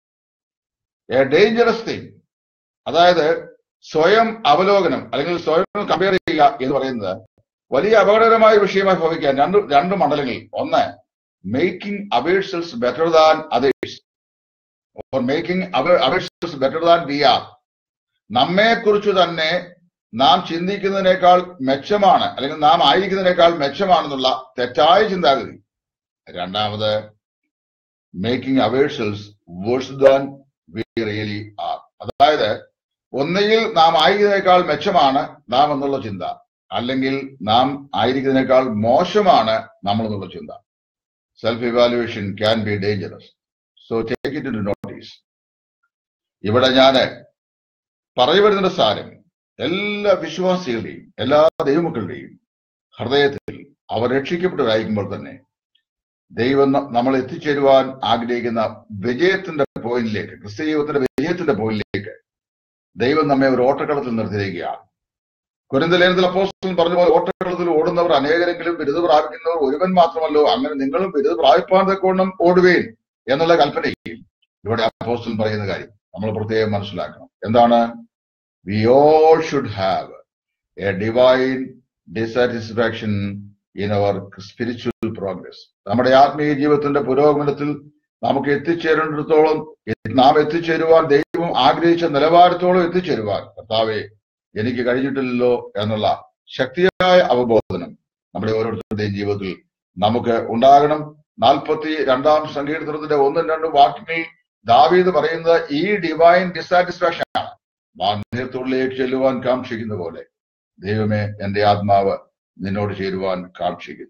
a dangerous thing അതായത് സ്വയം അവലോകനം അല്ലെങ്കിൽ സ്വയം കമ്പയർ ചെയ്യുക എന്ന് പറയുന്നത് വലിയ അപകടകരമായ വിഷയമായി ഭവിക്കാൻ രണ്ട് രണ്ട് മണ്ഡലങ്ങളിൽ ഒന്ന് making ourselves better than others or making ourselves better than we are നമ്മെക്കുറിച്ച് തന്നെ നാം ചിന്തിക്കുന്നതിനേക്കാൾ മെച്ചമാണ് അല്ലെങ്കിൽ നാം ആയിരിക്കുന്നതിനേക്കാൾ മെച്ചമാണെന്നുള്ള തെറ്റായ ചിന്താഗതി രണ്ടാമത് making ourselves worse than we really are അതായത് ഒന്നുകിൽ നാം ആയിരിക്കുന്നതിനേക്കാൾ മെച്ചമാണ് നാം എന്നുള്ള ചിന്ത അല്ലെങ്കിൽ നാം ആയിരിക്കുന്നതിനേക്കാൾ മോശമാണ് നമ്മൾ എന്നുള്ള ചിന്ത self evaluation can be dangerous so take it in notice ഇവിടെ ഞാന് പറഞ്ഞു വരുന്ന സാരം എല്ലാ വിശ്വാസികളുടെയും എല്ലാ ദൈവമക്കളുടെയും ഹൃദയത്തിൽ അവർ രക്ഷിക്കപ്പെട്ടവരായിരിക്കുമ്പോൾ തന്നെ ദൈവം ന- നമ്മൾ എത്തിച്ചേരുവാൻ ആഗ്രഹിക്കുന്ന വിജയത്തിന്റെ പോയിന്റിലേക്ക് ക്രിസ്ത്യ ജീവിതത്തിന്റെ വിജയത്തിന്റെ പോയിന്റിലേക്ക് ദൈവം നമ്മെ ഒരു ഓട്ടക്കളത്തിൽ നിർത്തിയിരിക്കുകയാണ് കുരുന്തലേനത്തിൽ അപ്പോസ്റ്റലൻ പറഞ്ഞ പോലെ ഓട്ടക്കളത്തിൽ ഓടുന്നവർ അനേകരെങ്കിലും ബിരുദ പ്രാപിക്കുന്നവർ ഒരുവൻ മാത്രമല്ലോ അങ്ങനെ നിങ്ങളും ബിരുദ പ്രാപിപ്പാൻ തക്കോണം ഓടുവേൻ എന്നുള്ള കൽപ്പനയിൽ ഇവിടെ അപ്പോസ്റ്റലൻ പറയുന്ന കാര്യം നമ്മൾ പ്രത്യേകം മനസ്സിലാക്കണം എന്താണ് we all should have a divine dissatisfaction in our spiritual progress നമ്മുടെ ആത്മീയ ജീവിതത്തിന്റെ പുരോഗമനത്തിൽ നമുക്ക് എത്തിച്ചേരേണ്ടിടത്തോളം നാം എത്തിച്ചേരുവാൻ ദൈവം ആഗ്രഹിച്ച നിലവാരത്തോളം എത്തിച്ചേരുവാൻ കർത്താവെ എനിക്ക് കഴിഞ്ഞിട്ടില്ലല്ലോ എന്നുള്ള ശക്തിയായ അവബോധനം നമ്മുടെ ഓരോരുത്തരുടെയും ജീവിതത്തിൽ നമുക്ക് ഉണ്ടാകണം നാൽപ്പത്തി രണ്ടാം സങ്കീർത്തനത്തിന്റെ ഒന്നും രണ്ടും വാക്യങ്ങളിൽ ദാവീദ് പറയുന്നത് ഈ ഡിവൈൻ ഡിസാറ്റിസ്ഫാക്ഷൻ ആണ് മാന്യത്തുള്ളിലേക്ക് ചെല്ലുവാൻ കാക്ഷിക്കുന്ന പോലെ ദൈവമേ എന്റെ ആത്മാവ് നിന്നോട് ചേരുവാൻ കാക്ഷിക്കുന്നു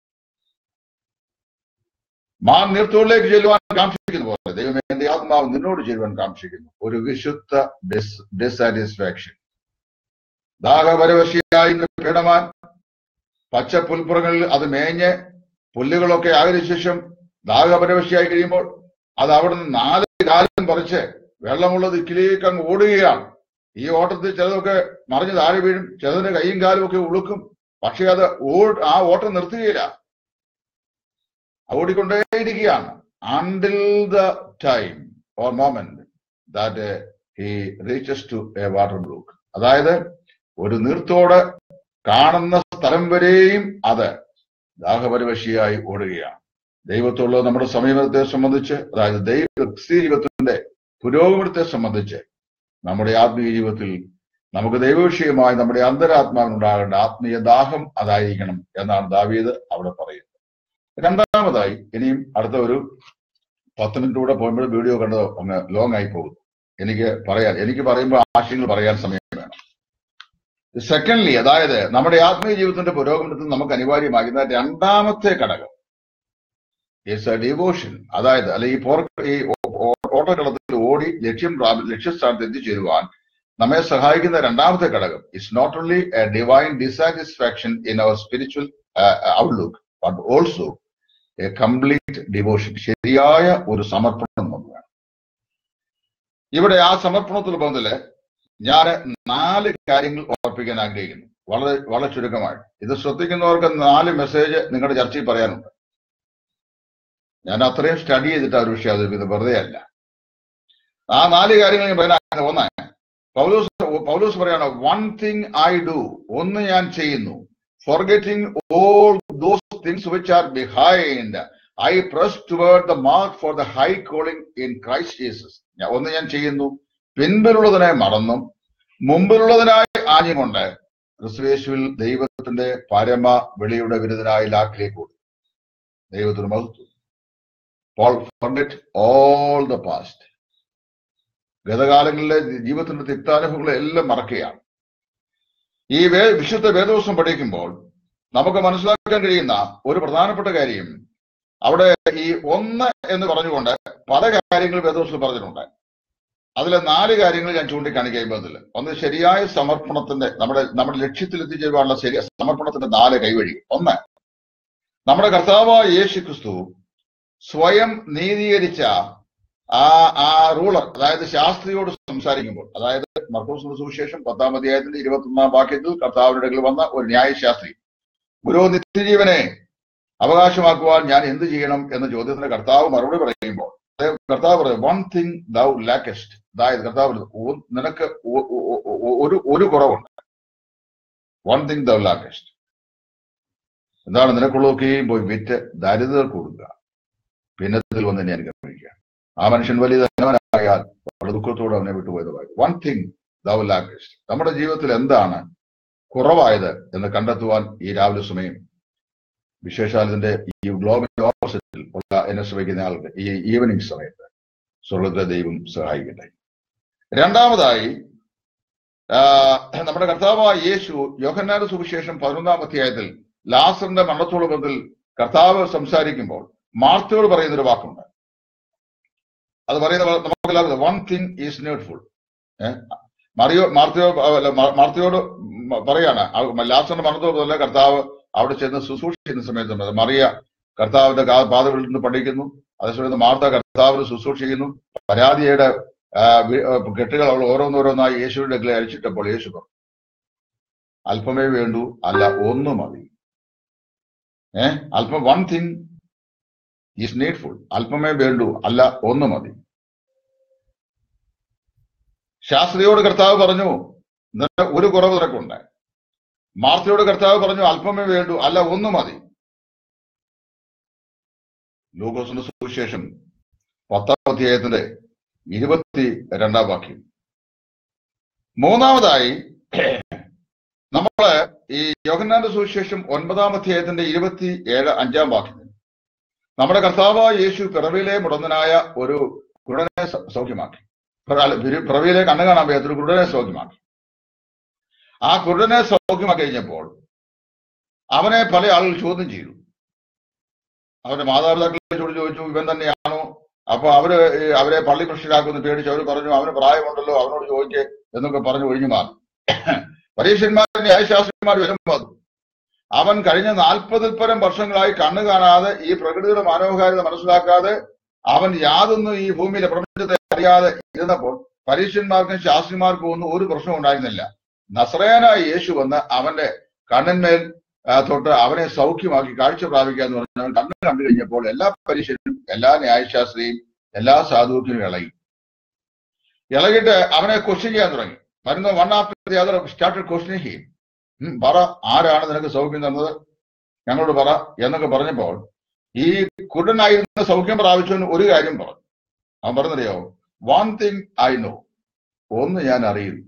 മാൻ നീർത്തോളിലേക്ക് ചെല്ലുവാൻ കാക്ഷിക്കുന്ന പോലെ ദൈവമേ എന്റെ ആത്മാവ് നിന്നോട് ചേരുവാൻ കാക്ഷിക്കുന്നു ഒരു വിശുദ്ധ ഡിസാറ്റിസ്ഫാക്ഷൻ ദാഹപരവശിയായി പീഡമാൻ പച്ച പുൽപ്പുറങ്ങളിൽ അത് മേഞ്ഞ് പുല്ലുകളൊക്കെ ആയതിനു ശേഷം ദാഹപരവശിയായി കഴിയുമ്പോൾ അത് അവിടുന്ന് നാല് കാലം പറിച്ച് വെള്ളമുള്ള ദിക്കിലേക്ക് അങ്ങ് ഓടുകയാണ് ഈ ഓട്ടത്തിൽ ചിലതൊക്കെ മറിഞ്ഞ് താഴെ വീഴും ചിലതിന് കൈയും കാലും ഒക്കെ ഉളുക്കും പക്ഷെ അത് ഓ- ആ ഓട്ടം നിർത്തുകയില്ല ഓടിക്കൊണ്ടേയിരിക്കുകയാണ് until the time or moment that he reaches to a water brook അതായത് ഒരു നീർത്തോട് കാണുന്ന സ്ഥലം വരെയും അത് ദാഹപരിവശിയായി ഓടുകയാണ് ദൈവത്തോടുള്ള നമ്മുടെ സമീപനത്തെ സംബന്ധിച്ച് അതായത് ദൈവ ക്രിസ്തീയ ജീവിതത്തിന്റെ പുരോഗമനത്തെ സംബന്ധിച്ച് നമ്മുടെ ആത്മീയ ജീവിതത്തിൽ നമുക്ക് ദൈവവിഷയമായി നമ്മുടെ അന്തരാത്മാവിനുണ്ടാകേണ്ട ആത്മീയ ദാഹം അതായിരിക്കണം എന്നാണ് ദാവീദ് അവിടെ പറയുന്നത് രണ്ടാമതായി ഇനിയും അടുത്ത ഒരു പത്ത് മിനിറ്റ് കൂടെ പോകുമ്പോൾ വീഡിയോ കണ്ടത് അങ്ങ് ലോങ് ആയി പോകും എനിക്ക് പറയാൻ എനിക്ക് പറയുമ്പോൾ ആശയങ്ങൾ പറയാൻ സമയം വേണം സെക്കൻഡ്ലി അതായത് നമ്മുടെ ആത്മീയ ജീവിതത്തിന്റെ പുരോഗമനത്തിൽ നമുക്ക് അനിവാര്യമാകുന്ന രണ്ടാമത്തെ ഘടകം ഇറ്റ്സ് എ ഡിവോഷൻ അതായത് അല്ലെ ഈ പോർ ഈ ഓ- ഓ- ഓട്ടക്കളത്തിൽ ഓടി ലക്ഷ്യം പ്രാപി- ലക്ഷ്യസ്ഥാനത്ത് എത്തിച്ചേരുവാൻ നമ്മെ സഹായിക്കുന്ന രണ്ടാമത്തെ ഘടകം it's not only a divine dissatisfaction in our spiritual outlook but also a complete devotion ശരിയായ ഒരു സമർപ്പണം നമുക്ക് വേണം ഇവിടെ ആ സമർപ്പണത്തിൽ ബന്ധത്തില് ഞാൻ നാല് കാര്യങ്ങൾ ഓർപ്പിക്കാൻ ആഗ്രഹിക്കുന്നു വളരെ വളരെ ചുരുക്കമായിട്ട് ഇത് ശ്രദ്ധിക്കുന്നവർക്ക് നാല് മെസ്സേജ് നിങ്ങളുടെ ചർച്ചയിൽ പറയാനുണ്ട് ഞാൻ അത്രയും സ്റ്റഡി ചെയ്തിട്ട് ആ ഒരു വിഷയം അവതരിപ്പിക്കുന്നത് വെറുതെ അല്ല ആ നാല് കാര്യങ്ങൾ ഞാൻ പറയാൻ ഒന്ന് പൗലോസ് പൗലോസ് പറയാണ് വൺ തിങ് ഐ ഡു ഒന്ന് ഞാൻ ചെയ്യുന്നു forgetting all those things which are behind I press toward the mark for the high calling in Christ Jesus ഒന്ന് ഞാൻ ചെയ്യുന്നു പിൻപിലുള്ളതിനെ മറന്നും മുമ്പിലുള്ളതിനായി ആഞ്ഞുകൊണ്ട് ക്രിസ്തുവേശുവിൽ ദൈവത്തിന്റെ പരമ വെളിയുടെ വിരുദ്ധനായി ലാക്കിലേക്ക് കൊടുത്തു ദൈവത്തിന് മഹത്വം Paul forget all the past ഗതകാലങ്ങളിലെ ജീവിതത്തിന്റെ തിക്താനുഭവങ്ങളെ എല്ലാം മറക്കുകയാണ് ഈ വേ വിശുദ്ധ വേദവസം പഠിക്കുമ്പോൾ നമുക്ക് മനസ്സിലാക്കാൻ കഴിയുന്ന ഒരു പ്രധാനപ്പെട്ട കാര്യം അവിടെ ഈ ഒന്ന് എന്ന് പറഞ്ഞുകൊണ്ട് പല കാര്യങ്ങൾ വേദവസത്തിൽ പറഞ്ഞിട്ടുണ്ട് അതിലെ നാല് കാര്യങ്ങൾ ഞാൻ ചൂണ്ടിക്കാണിക്കുമ്പോൾ ഒന്ന് ശരിയായ സമർപ്പണത്തിന്റെ നമ്മുടെ നമ്മുടെ ലക്ഷ്യത്തിൽ എത്തിച്ചേരുവാനുള്ള ശരിയ സമർപ്പണത്തിന്റെ നാല് കൈവഴി ഒന്ന് നമ്മുടെ കർത്താവായ യേശു ക്രിസ്തു സ്വയം നീതീകരിച്ച ആ ആ റൂളർ അതായത് ശാസ്ത്രിയോട് സംസാരിക്കുമ്പോൾ അതായത് മർക്കോസ് സുവിശേഷം പത്താം അധ്യായത്തിന്റെ ഇരുപത്തൊന്നാം വാക്യത്തിൽ കർത്താവിന്റെ അടുക്കൽ വന്ന ഒരു ന്യായശാസ്ത്രി ഗുരു നിത്യജീവനെ അവകാശമാക്കുവാൻ ഞാൻ എന്ത് ചെയ്യണം എന്ന ചോദ്യത്തിന് കർത്താവ് മറുപടി പറയുമ്പോൾ അദ്ദേഹം കർത്താവ് പറയും വൺ തിങ് ദൗ ലാക്കസ്റ്റ് അതായത് കർത്താവ് പറയുന്നു, "ഒ- നിനക്ക് ഒ- ഒ- ഒ- ഒ- ഒരു ഒരു കുറവുണ്ട് വൺ തിങ് ദൗ ലാക്കസ്റ്റ് എന്താണ് നിനക്കുള്ളതൊക്കെയും പോയി വിറ്റ് ദരിദ്രർക്ക് കൊടുക്കുക ഭിന്നത്തിൽ വന്ന് എന്നെ അനുഗമിക്കുക ആ മനുഷ്യൻ വലിയ ധനവനായാൽ വളരെ ദുഃഖത്തോടെ അവനെ വിട്ടുപോയത് വൺ തിങ് ദൗ ലാക്കസ്റ്റ് നമ്മുടെ ജീവിതത്തിൽ എന്താണ് കുറവായത് എന്ന് കണ്ടെത്തുവാൻ ഈ രാവിലെ സമയം വിശേഷാലത്തിന്റെ ഈ ഗ്ലോബൽ ഓപ്പോസിറ്റിൽ ഉള്ള എന്നെ ശ്രമിക്കുന്ന ആളുടെ ഈ ഈവനിങ് സമയത്ത് സ്വർഗത്തിലെ ദൈവം സഹായിക്കട്ടെ രണ്ടാമതായി ആ, നമ്മുടെ കർത്താവായ യേശു യോഹന്നാന്റെ സുവിശേഷം പതിനൊന്നാം അധ്യായത്തിൽ ലാസറിന്റെ മരണത്തോട് ബന്ധത്തിൽ കർത്താവ് സംസാരിക്കുമ്പോൾ മാർത്തയോട് പറയുന്ന ഒരു വാക്കുണ്ട് അത് പറയുന്ന നമുക്കെല്ലാവർക്കും വൺ തിങ് ഈസ് നീഡ്ഫുൾ മറിയോ മാർത്തയോ അല്ല, മാ- മാർത്തയോട് മ- പറയാണ് ആ ലാസറിന്റെ മരണത്തോട് മുതലേ കർത്താവ് അവിടെ ചെന്ന് ശുശ്രൂഷ ചെയ്യുന്ന സമയത്ത് മറിയ കർത്താവിന്റെ കാ- പാതകളിൽ നിന്ന് പഠിക്കുന്നു അതേസമയത്ത് മാർത്ത കർത്താവിന് ശുശ്രൂഷ ചെയ്യുന്നു പരാതിയുടെ ആ, വി- ആ, കെട്ടുകൾ അവൾ ഓരോന്നോരോന്നായി യേശുവിന്റെ അടുക്കൽ അഴിച്ചിട്ടപ്പോൾ യേശു പറഞ്ഞു അല്പമേ വേണ്ടൂ അല്ല ഒന്ന് മതി ഏഹ് അല്പം വൺ തിങ് ഈസ് നീഡ്ഫുൾ അല്പമേ വേണ്ടൂ അല്ല ഒന്ന് മതി ശാസ്ത്രിയോട് കർത്താവ് പറഞ്ഞു നിനക്ക് ഒരു കുറവ് നിനക്കുണ്ട് മാർത്തയോട് കർത്താവ് പറഞ്ഞു അല്പമേ വേണ്ടൂ അല്ല ഒന്ന് മതി ലൂക്കോസിന്റെ സുവിശേഷം പത്താം അധ്യായത്തിന്റെ ഇരുപത്തി രണ്ടാം വാക്യം മൂന്നാമതായി നമ്മള് ഈ യോഹന്നാന്റെ സുവിശേഷം ഒൻപതാം അധ്യായത്തിന്റെ ഇരുപത്തി ഏഴ് അഞ്ചാം വാക്യം നമ്മുടെ കർത്താവായ യേശു പിറവിയിലെ മുടന്തനായ ഒരു കുരുടനെ സ- സൗഖ്യമാക്കി പിറ- അല്ല, പിരി- പിറവിയിലെ കണ്ണു കാണാൻ വയ്യാത്ത ഒരു കുരുടനെ സൗഖ്യമാക്കി ആ കുരുടനെ സൗഖ്യമാക്കി കഴിഞ്ഞപ്പോൾ അവനെ പല ആളുകൾ ചോദ്യം ചെയ്തു അവന്റെ മാതാപിതാക്കളോട് ചോദിച്ചു ഇവൻ തന്നെയാണോ അപ്പൊ അവര് ഈ അവരെ പള്ളി പ്രശ്നരാക്കുമെന്ന് പേടിച്ച് അവർ പറഞ്ഞു അവന് പ്രായമുണ്ടല്ലോ അവനോട് ചോദിക്കേ എന്നൊക്കെ പറഞ്ഞു ഒഴിഞ്ഞു മാറി പരീക്ഷന്മാരും ന്യായശാസ്ത്രന്മാർ വരുമ്പോൾ അവൻ കഴിഞ്ഞ നാൽപ്പതിൽ പരം വർഷങ്ങളായി കണ്ണു കാണാതെ ഈ പ്രകൃതിയുടെ മനോഹാരിത മനസ്സിലാക്കാതെ അവൻ യാതൊന്നും ഈ ഭൂമിയിലെ പ്രപഞ്ചത്തെ അറിയാതെ ഇരുന്നപ്പോൾ പരീക്ഷന്മാർക്കും ശാസ്ത്രിമാർക്കും ഒന്നും ഒരു പ്രശ്നം ഉണ്ടായിരുന്നില്ല നസ്രയനായ യേശു വന്ന് അവന്റെ കണ്ണിന്മേൽ ആ, തൊട്ട് അവനെ സൗഖ്യമാക്കി കാഴ്ച പ്രാപിക്കാന്ന് പറഞ്ഞ് അവൻ കണ്ണ് കണ്ടു കഴിഞ്ഞപ്പോൾ എല്ലാ പരീക്ഷനും എല്ലാ ന്യായശാസ്ത്രിയും എല്ലാ സാധുക്കിനും ഇളകി ഇളകിയിട്ട് അവനെ ക്വസ്റ്റ്യൻ ചെയ്യാൻ തുടങ്ങി വരുന്ന one after the other started question him ഉം, പറ ആരാണ് നിനക്ക് സൗഖ്യം തന്നത് ഞങ്ങളോട് പറ എന്നൊക്കെ പറഞ്ഞപ്പോൾ ഈ കുടനായിരുന്ന സൗഖ്യം പ്രാപിച്ചവന് ഒരു കാര്യം പറഞ്ഞു അവൻ പറഞ്ഞറിയോ വൺ തിങ് ഐ നോ ഒന്ന് ഞാൻ അറിയുന്നു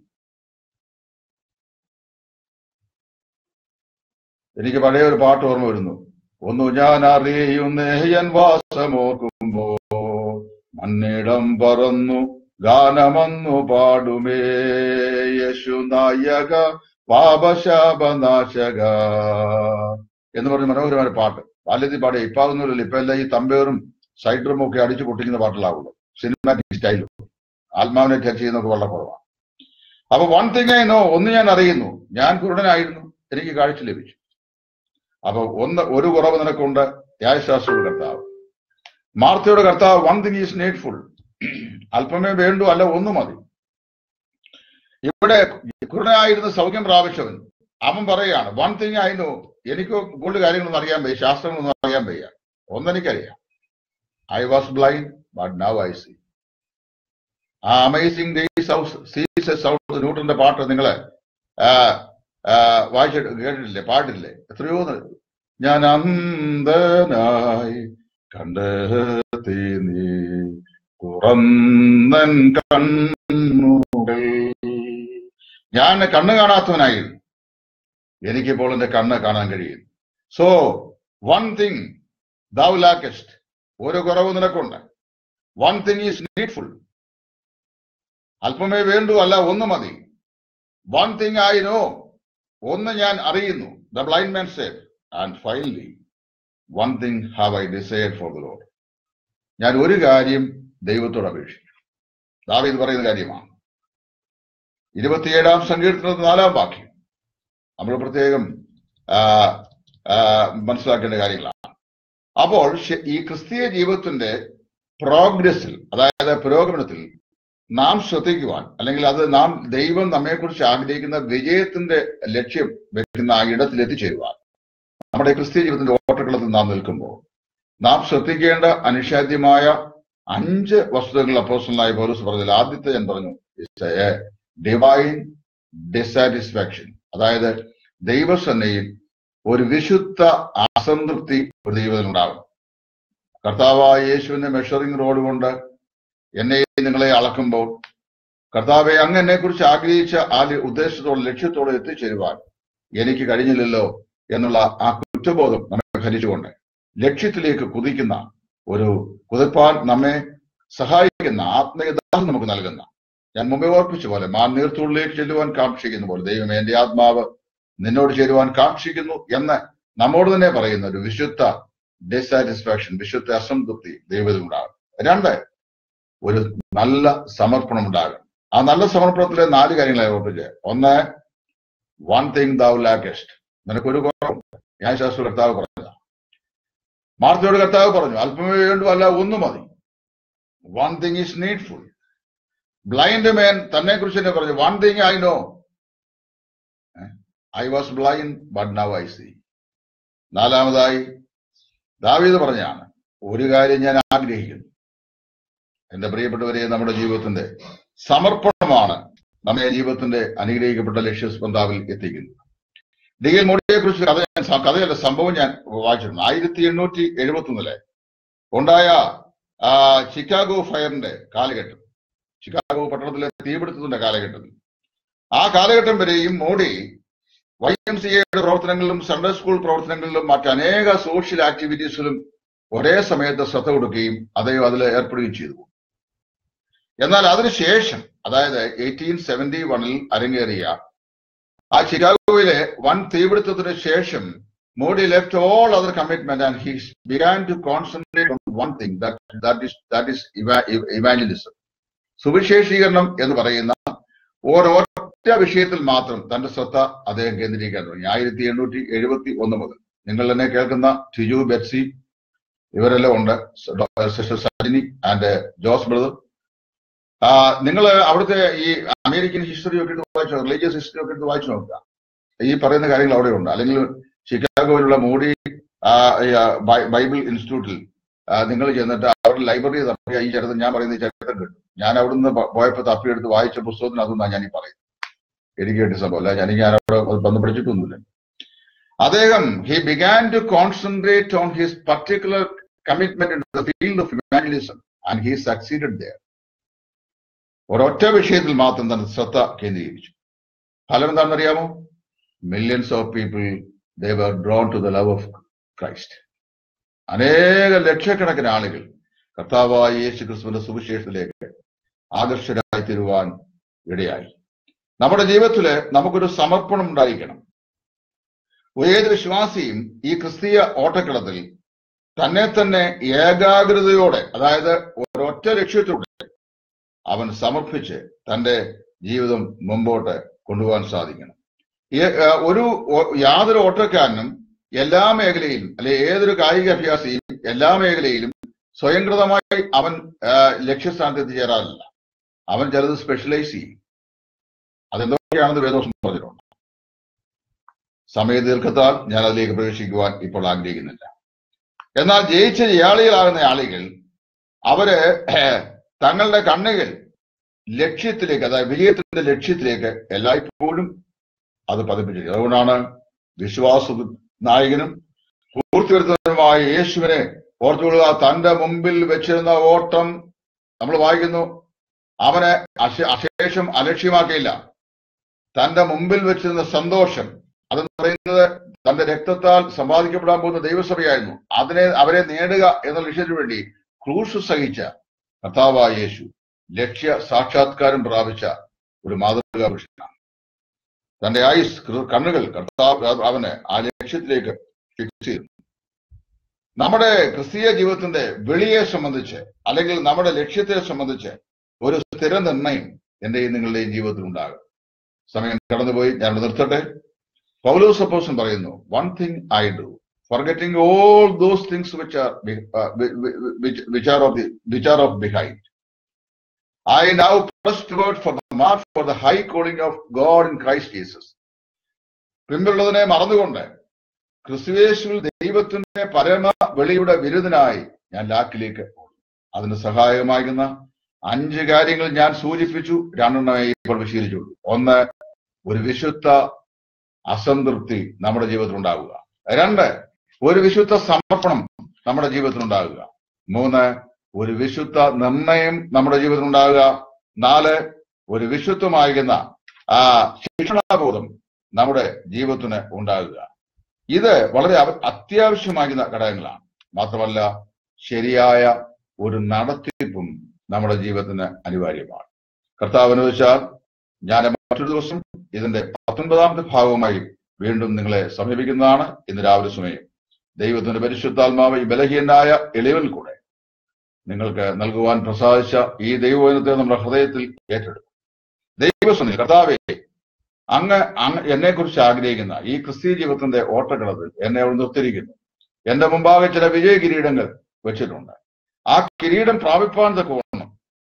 എനിക്ക് പഴയ ഒരു പാട്ട് ഓർമ്മ വരുന്നു ഒന്നു ഞാൻ അറിയുന്നേയൻ വാസമോർക്കുമ്പോ മണ്ണിടം പറന്നു ഗാനമന്നു പാടുമേ യേശു നായക പാപശാപനാശക എന്ന് പറഞ്ഞ മനോഹരമായ പാട്ട് ബാല്യത്തിൽ പാടിയ ഇപ്പൊ അതൊന്നുമില്ല ഇപ്പൊ എല്ലാം ഈ തമ്പേറും സൈഡറും ഒക്കെ അടിച്ചു പൊട്ടിക്കുന്ന പാട്ടുകളാവുള്ളൂ സിനിമാറ്റിക് സ്റ്റൈലും ആത്മാവിനെ ടച്ച് ചെയ്യുന്നതൊക്കെ വളരെ കുറവാണ് അപ്പൊ വൺ തിങ് ഐ നോ ഒന്ന് ഞാൻ അറിയുന്നു ഞാൻ കുരുടനായിരുന്നു എനിക്ക് കാഴ്ച ലഭിച്ചു അപ്പൊ ഒന്ന് ഒരു കുറവ് നിനക്കുണ്ട് ന്യായശാസ്ത്രയുടെ കർത്താവ് മാർത്തയുടെ കർത്താവ് വൺ തിങ് ഈസ് നീഡ്ഫുൾ അല്പമേ വേണ്ടു അല്ല ഒന്ന് മതി ഇവിടെ കുരുടനായിരുന്ന സൗഖ്യം പ്രാപിച്ചവൻ അവൻ പറയാണ് വൺ തിങ് ഐ നോ എനിക്ക് കൂടുതൽ കാര്യങ്ങളൊന്നും അറിയാൻ വയ്യ ശാസ്ത്രങ്ങളൊന്നും അറിയാൻ വയ്യ ഒന്നെനിക്കറിയാം I was blind but now I see ആ അമേസിംഗ് ഡേയ്സ് ഹൗസ് സീസസ് ഹൗസ് ന്യൂട്ടന്റെ പാട്ട് നിങ്ങള് ആ, ആ, വായിച്ചിട്ട് കേട്ടിട്ടില്ലേ പാട്ടില്ലേ എത്രയോ ന- ഞാൻ അന്ധനായി കണ്ടെത്തി നീ തുറന്നൻ കണ്ണുകൾ ഞാൻ കണ്ണ് കാണാത്തവനായിരുന്നു എനിക്കിപ്പോൾ എന്റെ കണ്ണ് കാണാൻ കഴിയും so one thing thou lackest ഒരു കുറവ് നിനക്കുണ്ട് വൺ തിങ് ഈസ് നീഡ്ഫുൾ അല്പമേ വേണ്ടു അല്ല ഒന്ന് മതി വൺ തിങ് ഐ നോ ഒന്ന് ഞാൻ അറിയുന്നു the blind man save and finally one thing have I decide for the Lord ഞാൻ ഒരു കാര്യം ദൈവത്തോട് അപേക്ഷിക്കും ദാവീദ് പറയുന്ന കാര്യമാണ് ഇരുപത്തിയേഴാം സങ്കീർത്തനത്തിൽ നാലാം വാക്യം നമ്മൾ പ്രത്യേകം ആ, ആ, മനസ്സിലാക്കേണ്ട കാര്യങ്ങളാണ് അപ്പോൾ ശ- ഈ ക്രിസ്തീയ ജീവിതത്തിന്റെ പ്രോഗ്രസിൽ അതായത് പുരോഗമനത്തിൽ നാം ശ്രദ്ധിക്കുവാൻ അല്ലെങ്കിൽ അത് നാം ദൈവം നമ്മെക്കുറിച്ച് ആഗ്രഹിക്കുന്ന വിജയത്തിന്റെ ലക്ഷ്യം വെക്കുന്ന ആ ഇടത്തിൽ എത്തിച്ചേരുവാൻ നമ്മുടെ ക്രിസ്തീയ ജീവിതത്തിന്റെ ഓട്ടക്കളത്തിൽ നാം നിൽക്കുമ്പോൾ നാം ശ്രദ്ധിക്കേണ്ട അനിഷാദ്യമായ അഞ്ച് വസ്തുതകൾ അപ്പോസ്റ്റലായ പൗലോസ് പറഞ്ഞതിൽ ആദ്യത്തെ ഞാൻ പറഞ്ഞു ഡിവൈൻ ഡിസാറ്റിസ്ഫാക്ഷൻ അതായത് ദൈവസന്നയിൽ ഒരു വിശുദ്ധ അസംതൃപ്തി ഒരു ദൈവത്തിൽ ഉണ്ടാകും കർത്താവായ യേശുവിന്റെ മെഷറിംഗ് റോഡ് കൊണ്ട് എന്നെ നിങ്ങളെ അളക്കുമ്പോൾ കർത്താവെ അങ്ങ് എന്നെ കുറിച്ച് ആഗ്രഹിച്ച ആ ല- ഉദ്ദേശത്തോടെ ലക്ഷ്യത്തോടെ എത്തിച്ചേരുവാൻ എനിക്ക് കഴിഞ്ഞില്ലല്ലോ എന്നുള്ള ആ കുറ്റബോധം നമ്മെ ഭരിച്ചുകൊണ്ട് ലക്ഷ്യത്തിലേക്ക് കുതിക്കുന്ന ഒരു കുതിപ്പാൻ നമ്മെ സഹായിക്കുന്ന ആത്മീയദാഹം നമുക്ക് നൽകുന്ന ഞാൻ മുമ്പേ ഓർപ്പിച്ച പോലെ മാൻ നീർത്തുള്ളിലേക്ക് ചെല്ലുവാൻ കാക്ഷിക്കുന്ന പോലെ ദൈവം എന്റെ ആത്മാവ് നിന്നോട് ചേരുവാൻ കാക്ഷിക്കുന്നു എന്ന് നമ്മോട് തന്നെ പറയുന്ന ഒരു വിശുദ്ധ ഡിസാറ്റിസ്ഫാക്ഷൻ വിശുദ്ധ അസംതൃപ്തി ദൈവത്തിൽ ഉണ്ടാകും രണ്ട് ഒരു നല്ല സമർപ്പണം ഉണ്ടാകും ആ നല്ല സമർപ്പണത്തിലെ നാല് കാര്യങ്ങളെ ഓർപ്പിച്ച് ഒന്ന് വൺ തിങ് ദൗ ലാക്കസ്റ്റ് നിനക്കൊരു കുറവുണ്ട് ഞാൻ ശാസ്ത്ര കർത്താവ് പറഞ്ഞതാ മാർത്തയോട് കർത്താവ് പറഞ്ഞു അല്പമേ വേണ്ടു അല്ല ഒന്ന് മതി one thing is needful blind man തന്നെ കുറിച്ച് തന്നെ പറഞ്ഞു one thing I know I was blind but now I see നാലാമതായി ദാവീദ് പറഞ്ഞാണ് ഒരു കാര്യം ഞാൻ ആഗ്രഹിക്കുന്നു എന്റെ പ്രിയപ്പെട്ടവരെ നമ്മുടെ ജീവിതത്തിന്റെ സമർപ്പണമാണ് നമ്മെ ജീവിതത്തിന്റെ അനുഗ്രഹിക്കപ്പെട്ട ലക്ഷ്യസ്പന്താവിൽ എത്തിക്കുന്നത് ഡി എൽ മോഡിയെ കുറിച്ച് കഥ ഞാൻ സ- കഥയല്ല സംഭവം ഞാൻ വായിച്ചിരുന്നു ആയിരത്തി എണ്ണൂറ്റി എഴുപത്തി ഒന്നിലെ ഉണ്ടായ ആ, ചിക്കാഗോ ഫയറിന്റെ കാലഘട്ടം ചിക്കാഗോ പട്ടണത്തിലെ തീപിടുത്തത്തിന്റെ കാലഘട്ടത്തിൽ ആ കാലഘട്ടം വരെയും മോഡി വൈ എം സി എയുടെ പ്രവർത്തനങ്ങളിലും സൺഡേ സ്കൂൾ പ്രവർത്തനങ്ങളിലും മറ്റനേക സോഷ്യൽ ആക്ടിവിറ്റീസിലും ഒരേ സമയത്ത് ശ്രദ്ധ കൊടുക്കുകയും അദ്ദേഹം അതിൽ ഏർപ്പെടുകയും ചെയ്തു എന്നാൽ അതിനുശേഷം അതായത് എയ്റ്റീൻ സെവന്റി വണിൽ അരങ്ങേറിയ ആ ചിക്കാഗോയിലെ വൻ തീപിടുത്തത്തിന് ശേഷം Moody left all other commitment and he began to concentrate on one thing that is that is evangelism സുവിശേഷീകരണം എന്ന് പറയുന്ന ഒരൊറ്റ വിഷയത്തിൽ മാത്രം തന്റെ ശ്രദ്ധ അദ്ദേഹം കേന്ദ്രീകരിക്കാൻ തുടങ്ങി ആയിരത്തി എണ്ണൂറ്റി എഴുപത്തി ഒന്ന് മുതൽ നിങ്ങൾ എന്നെ കേൾക്കുന്ന ടിജു ബെറ്റ്സി ഇവരെല്ലാം ഉണ്ട് sister Sajini and Jose brother നിങ്ങൾ അവിടുത്തെ ഈ അമേരിക്കൻ ഹിസ്റ്ററി ഒക്കെ എടുത്ത് വായിച്ചു റിലീജിയസ് ഹിസ്റ്ററി ഒക്കെ എടുത്ത് വായിച്ചു നോക്കുക ഈ പറയുന്ന കാര്യങ്ങൾ അവിടെ ഉണ്ട് അല്ലെങ്കിൽ ഷിക്കാഗോയിലുള്ള മോഡി ആ, ഈ, ആ, ബൈ- ബൈബിൾ ഇൻസ്റ്റിറ്റ്യൂട്ടിൽ നിങ്ങൾ ചെന്നിട്ട് അവരുടെ ലൈബ്രറി തപ്പി ഈ ചരിത്രം ഞാൻ പറയുന്ന ഈ ചരിത്രം കിട്ടും ഞാൻ അവിടുന്ന് പ- പോയപ്പോ തപ്പിയെടുത്ത് വായിച്ച പുസ്തകത്തിന് അതൊന്നാണ് ഞാൻ ഈ പറയുന്നത് എനിക്ക് കിട്ടിയ സംഭവം അല്ല ഞാൻ ഞാൻ അവിടെ വന്ന് പഠിച്ചിട്ടൊന്നുമില്ല അദ്ദേഹം he began to concentrate on his particular commitment in the field of humanism and he succeeded there ഒരൊറ്റ വിഷയത്തിൽ മാത്രം തന്റെ ശ്രദ്ധ കേന്ദ്രീകരിച്ചു ഫലം എന്താണെന്നറിയാമോ millions of people they were drawn to the love of Christ അനേക ലക്ഷക്കണക്കിന് ആളുകൾ കർത്താവായ യേശു ക്രിസ്തുവിന്റെ സുവിശേഷത്തിലേക്ക് ആകർഷകരായി തീരുവാൻ ഇടയായി നമ്മുടെ ജീവിതത്തില് നമുക്കൊരു സമർപ്പണം ഉണ്ടായിരിക്കണം ഏത് വിശ്വാസിയും ഈ ക്രിസ്തീയ ഓട്ടക്കളത്തിൽ തന്നെ തന്നെ ഏകാഗ്രതയോടെ അതായത് ഒരൊറ്റ ലക്ഷ്യത്തോടെ അവൻ സമർപ്പിച്ച് തന്റെ ജീവിതം മുമ്പോട്ട് കൊണ്ടുപോകാൻ സാധിക്കണം ഈ- ആ, ഒരു ഒ- യാതൊരു ഓട്ടക്കാരനും എല്ലാ മേഖലയിലും അല്ലെ ഏതൊരു കായിക അഭ്യാസിയും എല്ലാ മേഖലയിലും സ്വയംകൃതമായി അവൻ ആ, ലക്ഷ്യസ്ഥാനത്ത് എത്തിച്ചേരാറില്ല അവൻ ചിലത് സ്പെഷ്യലൈസ് ചെയ്യും അതെന്തൊക്കെയാണെന്ന് വേദോഷം പറഞ്ഞിട്ടുണ്ട് സമയ ദീർഘത്താൽ ഞാൻ അതിലേക്ക് പ്രവേശിക്കുവാൻ ഇപ്പോൾ ആഗ്രഹിക്കുന്നില്ല എന്നാൽ ജയിച്ച ജയാളികളാകുന്ന ആളുകൾ അവര് തങ്ങളുടെ കണ്ണുകൾ ലക്ഷ്യത്തിലേക്ക് അതായത് വിജയത്തിന്റെ ലക്ഷ്യത്തിലേക്ക് എല്ലായ്പ്പോഴും അത് പതിപ്പിച്ചിരിക്കുന്നത് അതുകൊണ്ടാണ് വിശ്വാസ നായകനും പൂർത്തി വരുത്തുന്നതുമായ യേശുവിനെ ഓർത്തുകൊള്ളുക തന്റെ മുമ്പിൽ വെച്ചിരുന്ന ഓട്ടം നമ്മൾ വായിക്കുന്നു അവനെ അശ- അശേഷം അലക്ഷ്യമാക്കിയില്ല തന്റെ മുമ്പിൽ വെച്ചിരുന്ന സന്തോഷം അതെന്ന് പറയുന്നത് തന്റെ രക്തത്താൽ സമ്പാദിക്കപ്പെടാൻ പോകുന്ന ദൈവസഭയായിരുന്നു അതിനെ അവരെ നേടുക എന്ന ലക്ഷ്യത്തിനു വേണ്ടി ക്രൂശ് സഹിച്ച കർത്താവായ യേശു ലക്ഷ്യ സാക്ഷാത്കാരം പ്രാപിച്ച ഒരു മാതൃകാ പുരുഷനാണ് തന്റെ ആയുസ് കൃ- കണ്ണുകൾ കർത്താവ് അവന് ആ ലക്ഷ്യത്തിലേക്ക് ഫിക്സ് ചെയ്തു നമ്മുടെ ക്രിസ്തീയ ജീവിതത്തിന്റെ വെളിയെ സംബന്ധിച്ച് അല്ലെങ്കിൽ നമ്മുടെ ലക്ഷ്യത്തെ സംബന്ധിച്ച് ഒരു സ്ഥിര നിർണയം എന്റെയും നിങ്ങളുടെയും ജീവിതത്തിൽ ഉണ്ടാകും സമയം കടന്നുപോയി ഞാൻ നിർത്തട്ടെ പൗലോസ് അപ്പോസൻ പറയുന്നു one thing I do forgetting all those things which are be- uh, whi- whi- which, which are of the which are of behind. I now press toward for the mark for the high calling of God in Christ Jesus. പിമ്പുള്ളതിനെ മറന്നുകൊണ്ട് ക്രിസ്തുവേശുവിൽ ദൈവത്തിന്റെ പരമ വെളിയുടെ വിരുദ്ധനായി ഞാൻ ലാക്കിലേക്ക് ഓടും അതിന് സഹായകമാകുന്ന അഞ്ച് കാര്യങ്ങൾ ഞാൻ സൂചിപ്പിച്ചു രണ്ടെണ്ണമേ ഇപ്പോൾ വിശീലിച്ചുള്ളൂ ഒന്ന് ഒരു വിശുദ്ധ അസംതൃപ്തി നമ്മുടെ ജീവിതത്തിൽ ഉണ്ടാവുക രണ്ട് ഒരു വിശുദ്ധ സമർപ്പണം നമ്മുടെ ജീവിതത്തിൽ ഉണ്ടാകുക മൂന്ന് ഒരു വിശുദ്ധ നിർണയം നമ്മുടെ ജീവിതത്തിൽ ഉണ്ടാകുക നാല് ഒരു വിശുദ്ധമാകുന്ന ആ ശിക്ഷണാബോധം നമ്മുടെ ജീവിതത്തിന് ഉണ്ടാകുക ഇത് വളരെ അവ- അത്യാവശ്യമാകുന്ന ഘടകങ്ങളാണ് മാത്രമല്ല ശരിയായ ഒരു നടത്തിപ്പും നമ്മുടെ ജീവിതത്തിന് അനിവാര്യമാണ് കർത്താവ് അനുവദിച്ചാൽ ഞാൻ മറ്റൊരു ദിവസം ഇതിന്റെ പത്തൊൻപതാമത്തെ ഭാഗവുമായി വീണ്ടും നിങ്ങളെ സമീപിക്കുന്നതാണ് ഇന്ന് രാവിലെ സമയം ദൈവത്തിന്റെ പരിശുദ്ധാത്മാവ് ഈ ബലഹീനായ എളിവിൽ കൂടെ നിങ്ങൾക്ക് നൽകുവാൻ പ്രസാദിച്ച ഈ ദൈവവചനത്തെ നമ്മുടെ ഹൃദയത്തിൽ ഏറ്റെടുക്കും ദൈവസ്വനി കർത്താവെ അങ്ങ് അങ്ങ് എന്നെ കുറിച്ച് ആഗ്രഹിക്കുന്ന ഈ ക്രിസ്തീയ ജീവിതത്തിന്റെ ഓട്ടക്കളത്തിൽ എന്നെ അവിടെ നിർത്തിയിരിക്കുന്നു എന്റെ മുമ്പാകെ ചില വിജയ കിരീടങ്ങൾ വെച്ചിട്ടുണ്ട് ആ കിരീടം പ്രാപിപ്പാൻ തക്കവണ്ണം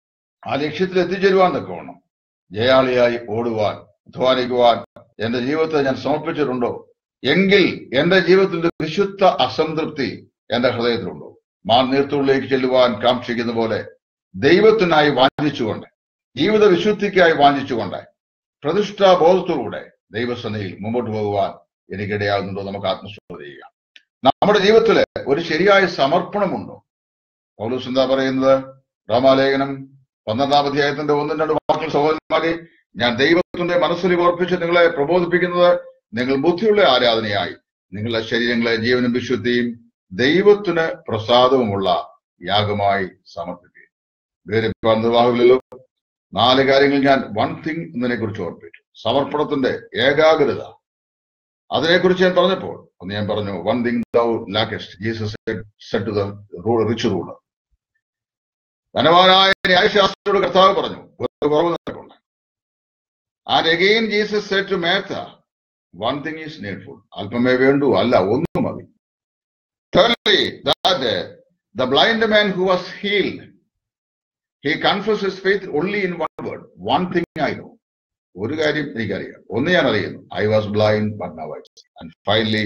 ആ ലക്ഷ്യത്തിൽ എത്തിച്ചേരുവാൻ തക്കവണ്ണം ജയാളിയായി ഓടുവാൻ അധ്വാനിക്കുവാൻ എന്റെ ജീവിതത്തെ ഞാൻ സമർപ്പിച്ചിട്ടുണ്ടോ എങ്കിൽ എന്റെ ജീവിതത്തിൽ ഒരു വിശുദ്ധ അസംതൃപ്തി എന്റെ ഹൃദയത്തിലുണ്ടോ മാൻ നീർത്തുള്ളിലേക്ക് ചെല്ലുവാൻ കാക്ഷിക്കുന്ന പോലെ ദൈവത്തിനായി വാഞ്ചിച്ചുകൊണ്ട് ജീവിത വിശുദ്ധിക്കായി വാഞ്ചിച്ചുകൊണ്ട് പ്രതിഷ്ഠാബോധത്തോടുകൂടെ ദൈവസനയിൽ മുമ്പോട്ട് പോകുവാൻ എനിക്കിടയാകുന്നുണ്ടോ നമുക്ക് ആത്മശോധന ചെയ്യാം നമ്മുടെ ജീവിതത്തിൽ ഒരു ശരിയായ സമർപ്പണമുണ്ടോ പൗലൂസ് എന്താ പറയുന്നത് റോമാലേഖനം പന്ത്രണ്ടാം അധ്യായത്തിന്റെ ഒന്നും രണ്ട് വാക്കുകൾ സഹോദരന്മാരെ ഞാൻ ദൈവത്തിന്റെ മനസ്സിൽ ഓർപ്പിച്ച് നിങ്ങളെ പ്രബോധിപ്പിക്കുന്നത് നിങ്ങൾ ബുദ്ധിയുള്ള ആരാധനയായി നിങ്ങളുടെ ശരീരങ്ങളെ ജീവനും വിശുദ്ധിയും ദൈവത്തിന് പ്രസാദവുമുള്ള യാഗമായി സമർപ്പിക്കുക വേറെ നിർവാഹമില്ലല്ലോ നാല് കാര്യങ്ങൾ ഞാൻ വൺ തിങ് എന്നതിനെ കുറിച്ച് ഓർപ്പിച്ചു സമർപ്പണത്തിന്റെ ഏകാഗ്രത അതിനെക്കുറിച്ച് ഞാൻ പറഞ്ഞപ്പോൾ ഒന്ന് ഞാൻ പറഞ്ഞു one thing thou lackest Jesus said to the rich ruler ധനവാനായ ന്യായശാസ്ത്രിയോട് കർത്താവ് പറഞ്ഞു ഒരു കുറവ് നിനക്കുണ്ട് And again Jesus said to Martha, one thing is needful. അല്പമേ വേണ്ടു അല്ല ഒന്നും മതി Thirdly, that uh, the blind man who was healed, he confessed his faith only in one word. One thing I know. ഒരു കാര്യം എനിക്കറിയാം ഒന്ന് ഞാൻ അറിയുന്നു I was blind but now I and finally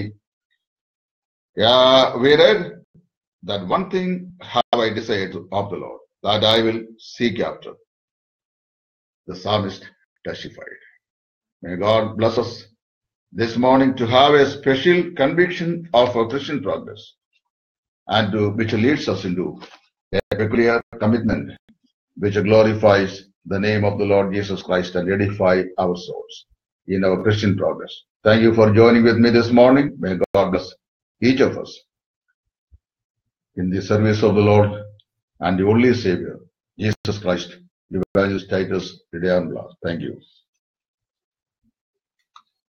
we read that one thing have I desired of the Lord that I will seek after. The psalmist testified. May God bless us this morning to have a special conviction of our Christian progress and to, which leads us into a peculiar commitment which glorifies the name of the Lord Jesus Christ and edify our souls in our Christian progress. Thank you for joining with me this morning. May God bless each of us in the service of the Lord and the only Savior, Jesus Christ, Evangelist Titus Tidian Thank you.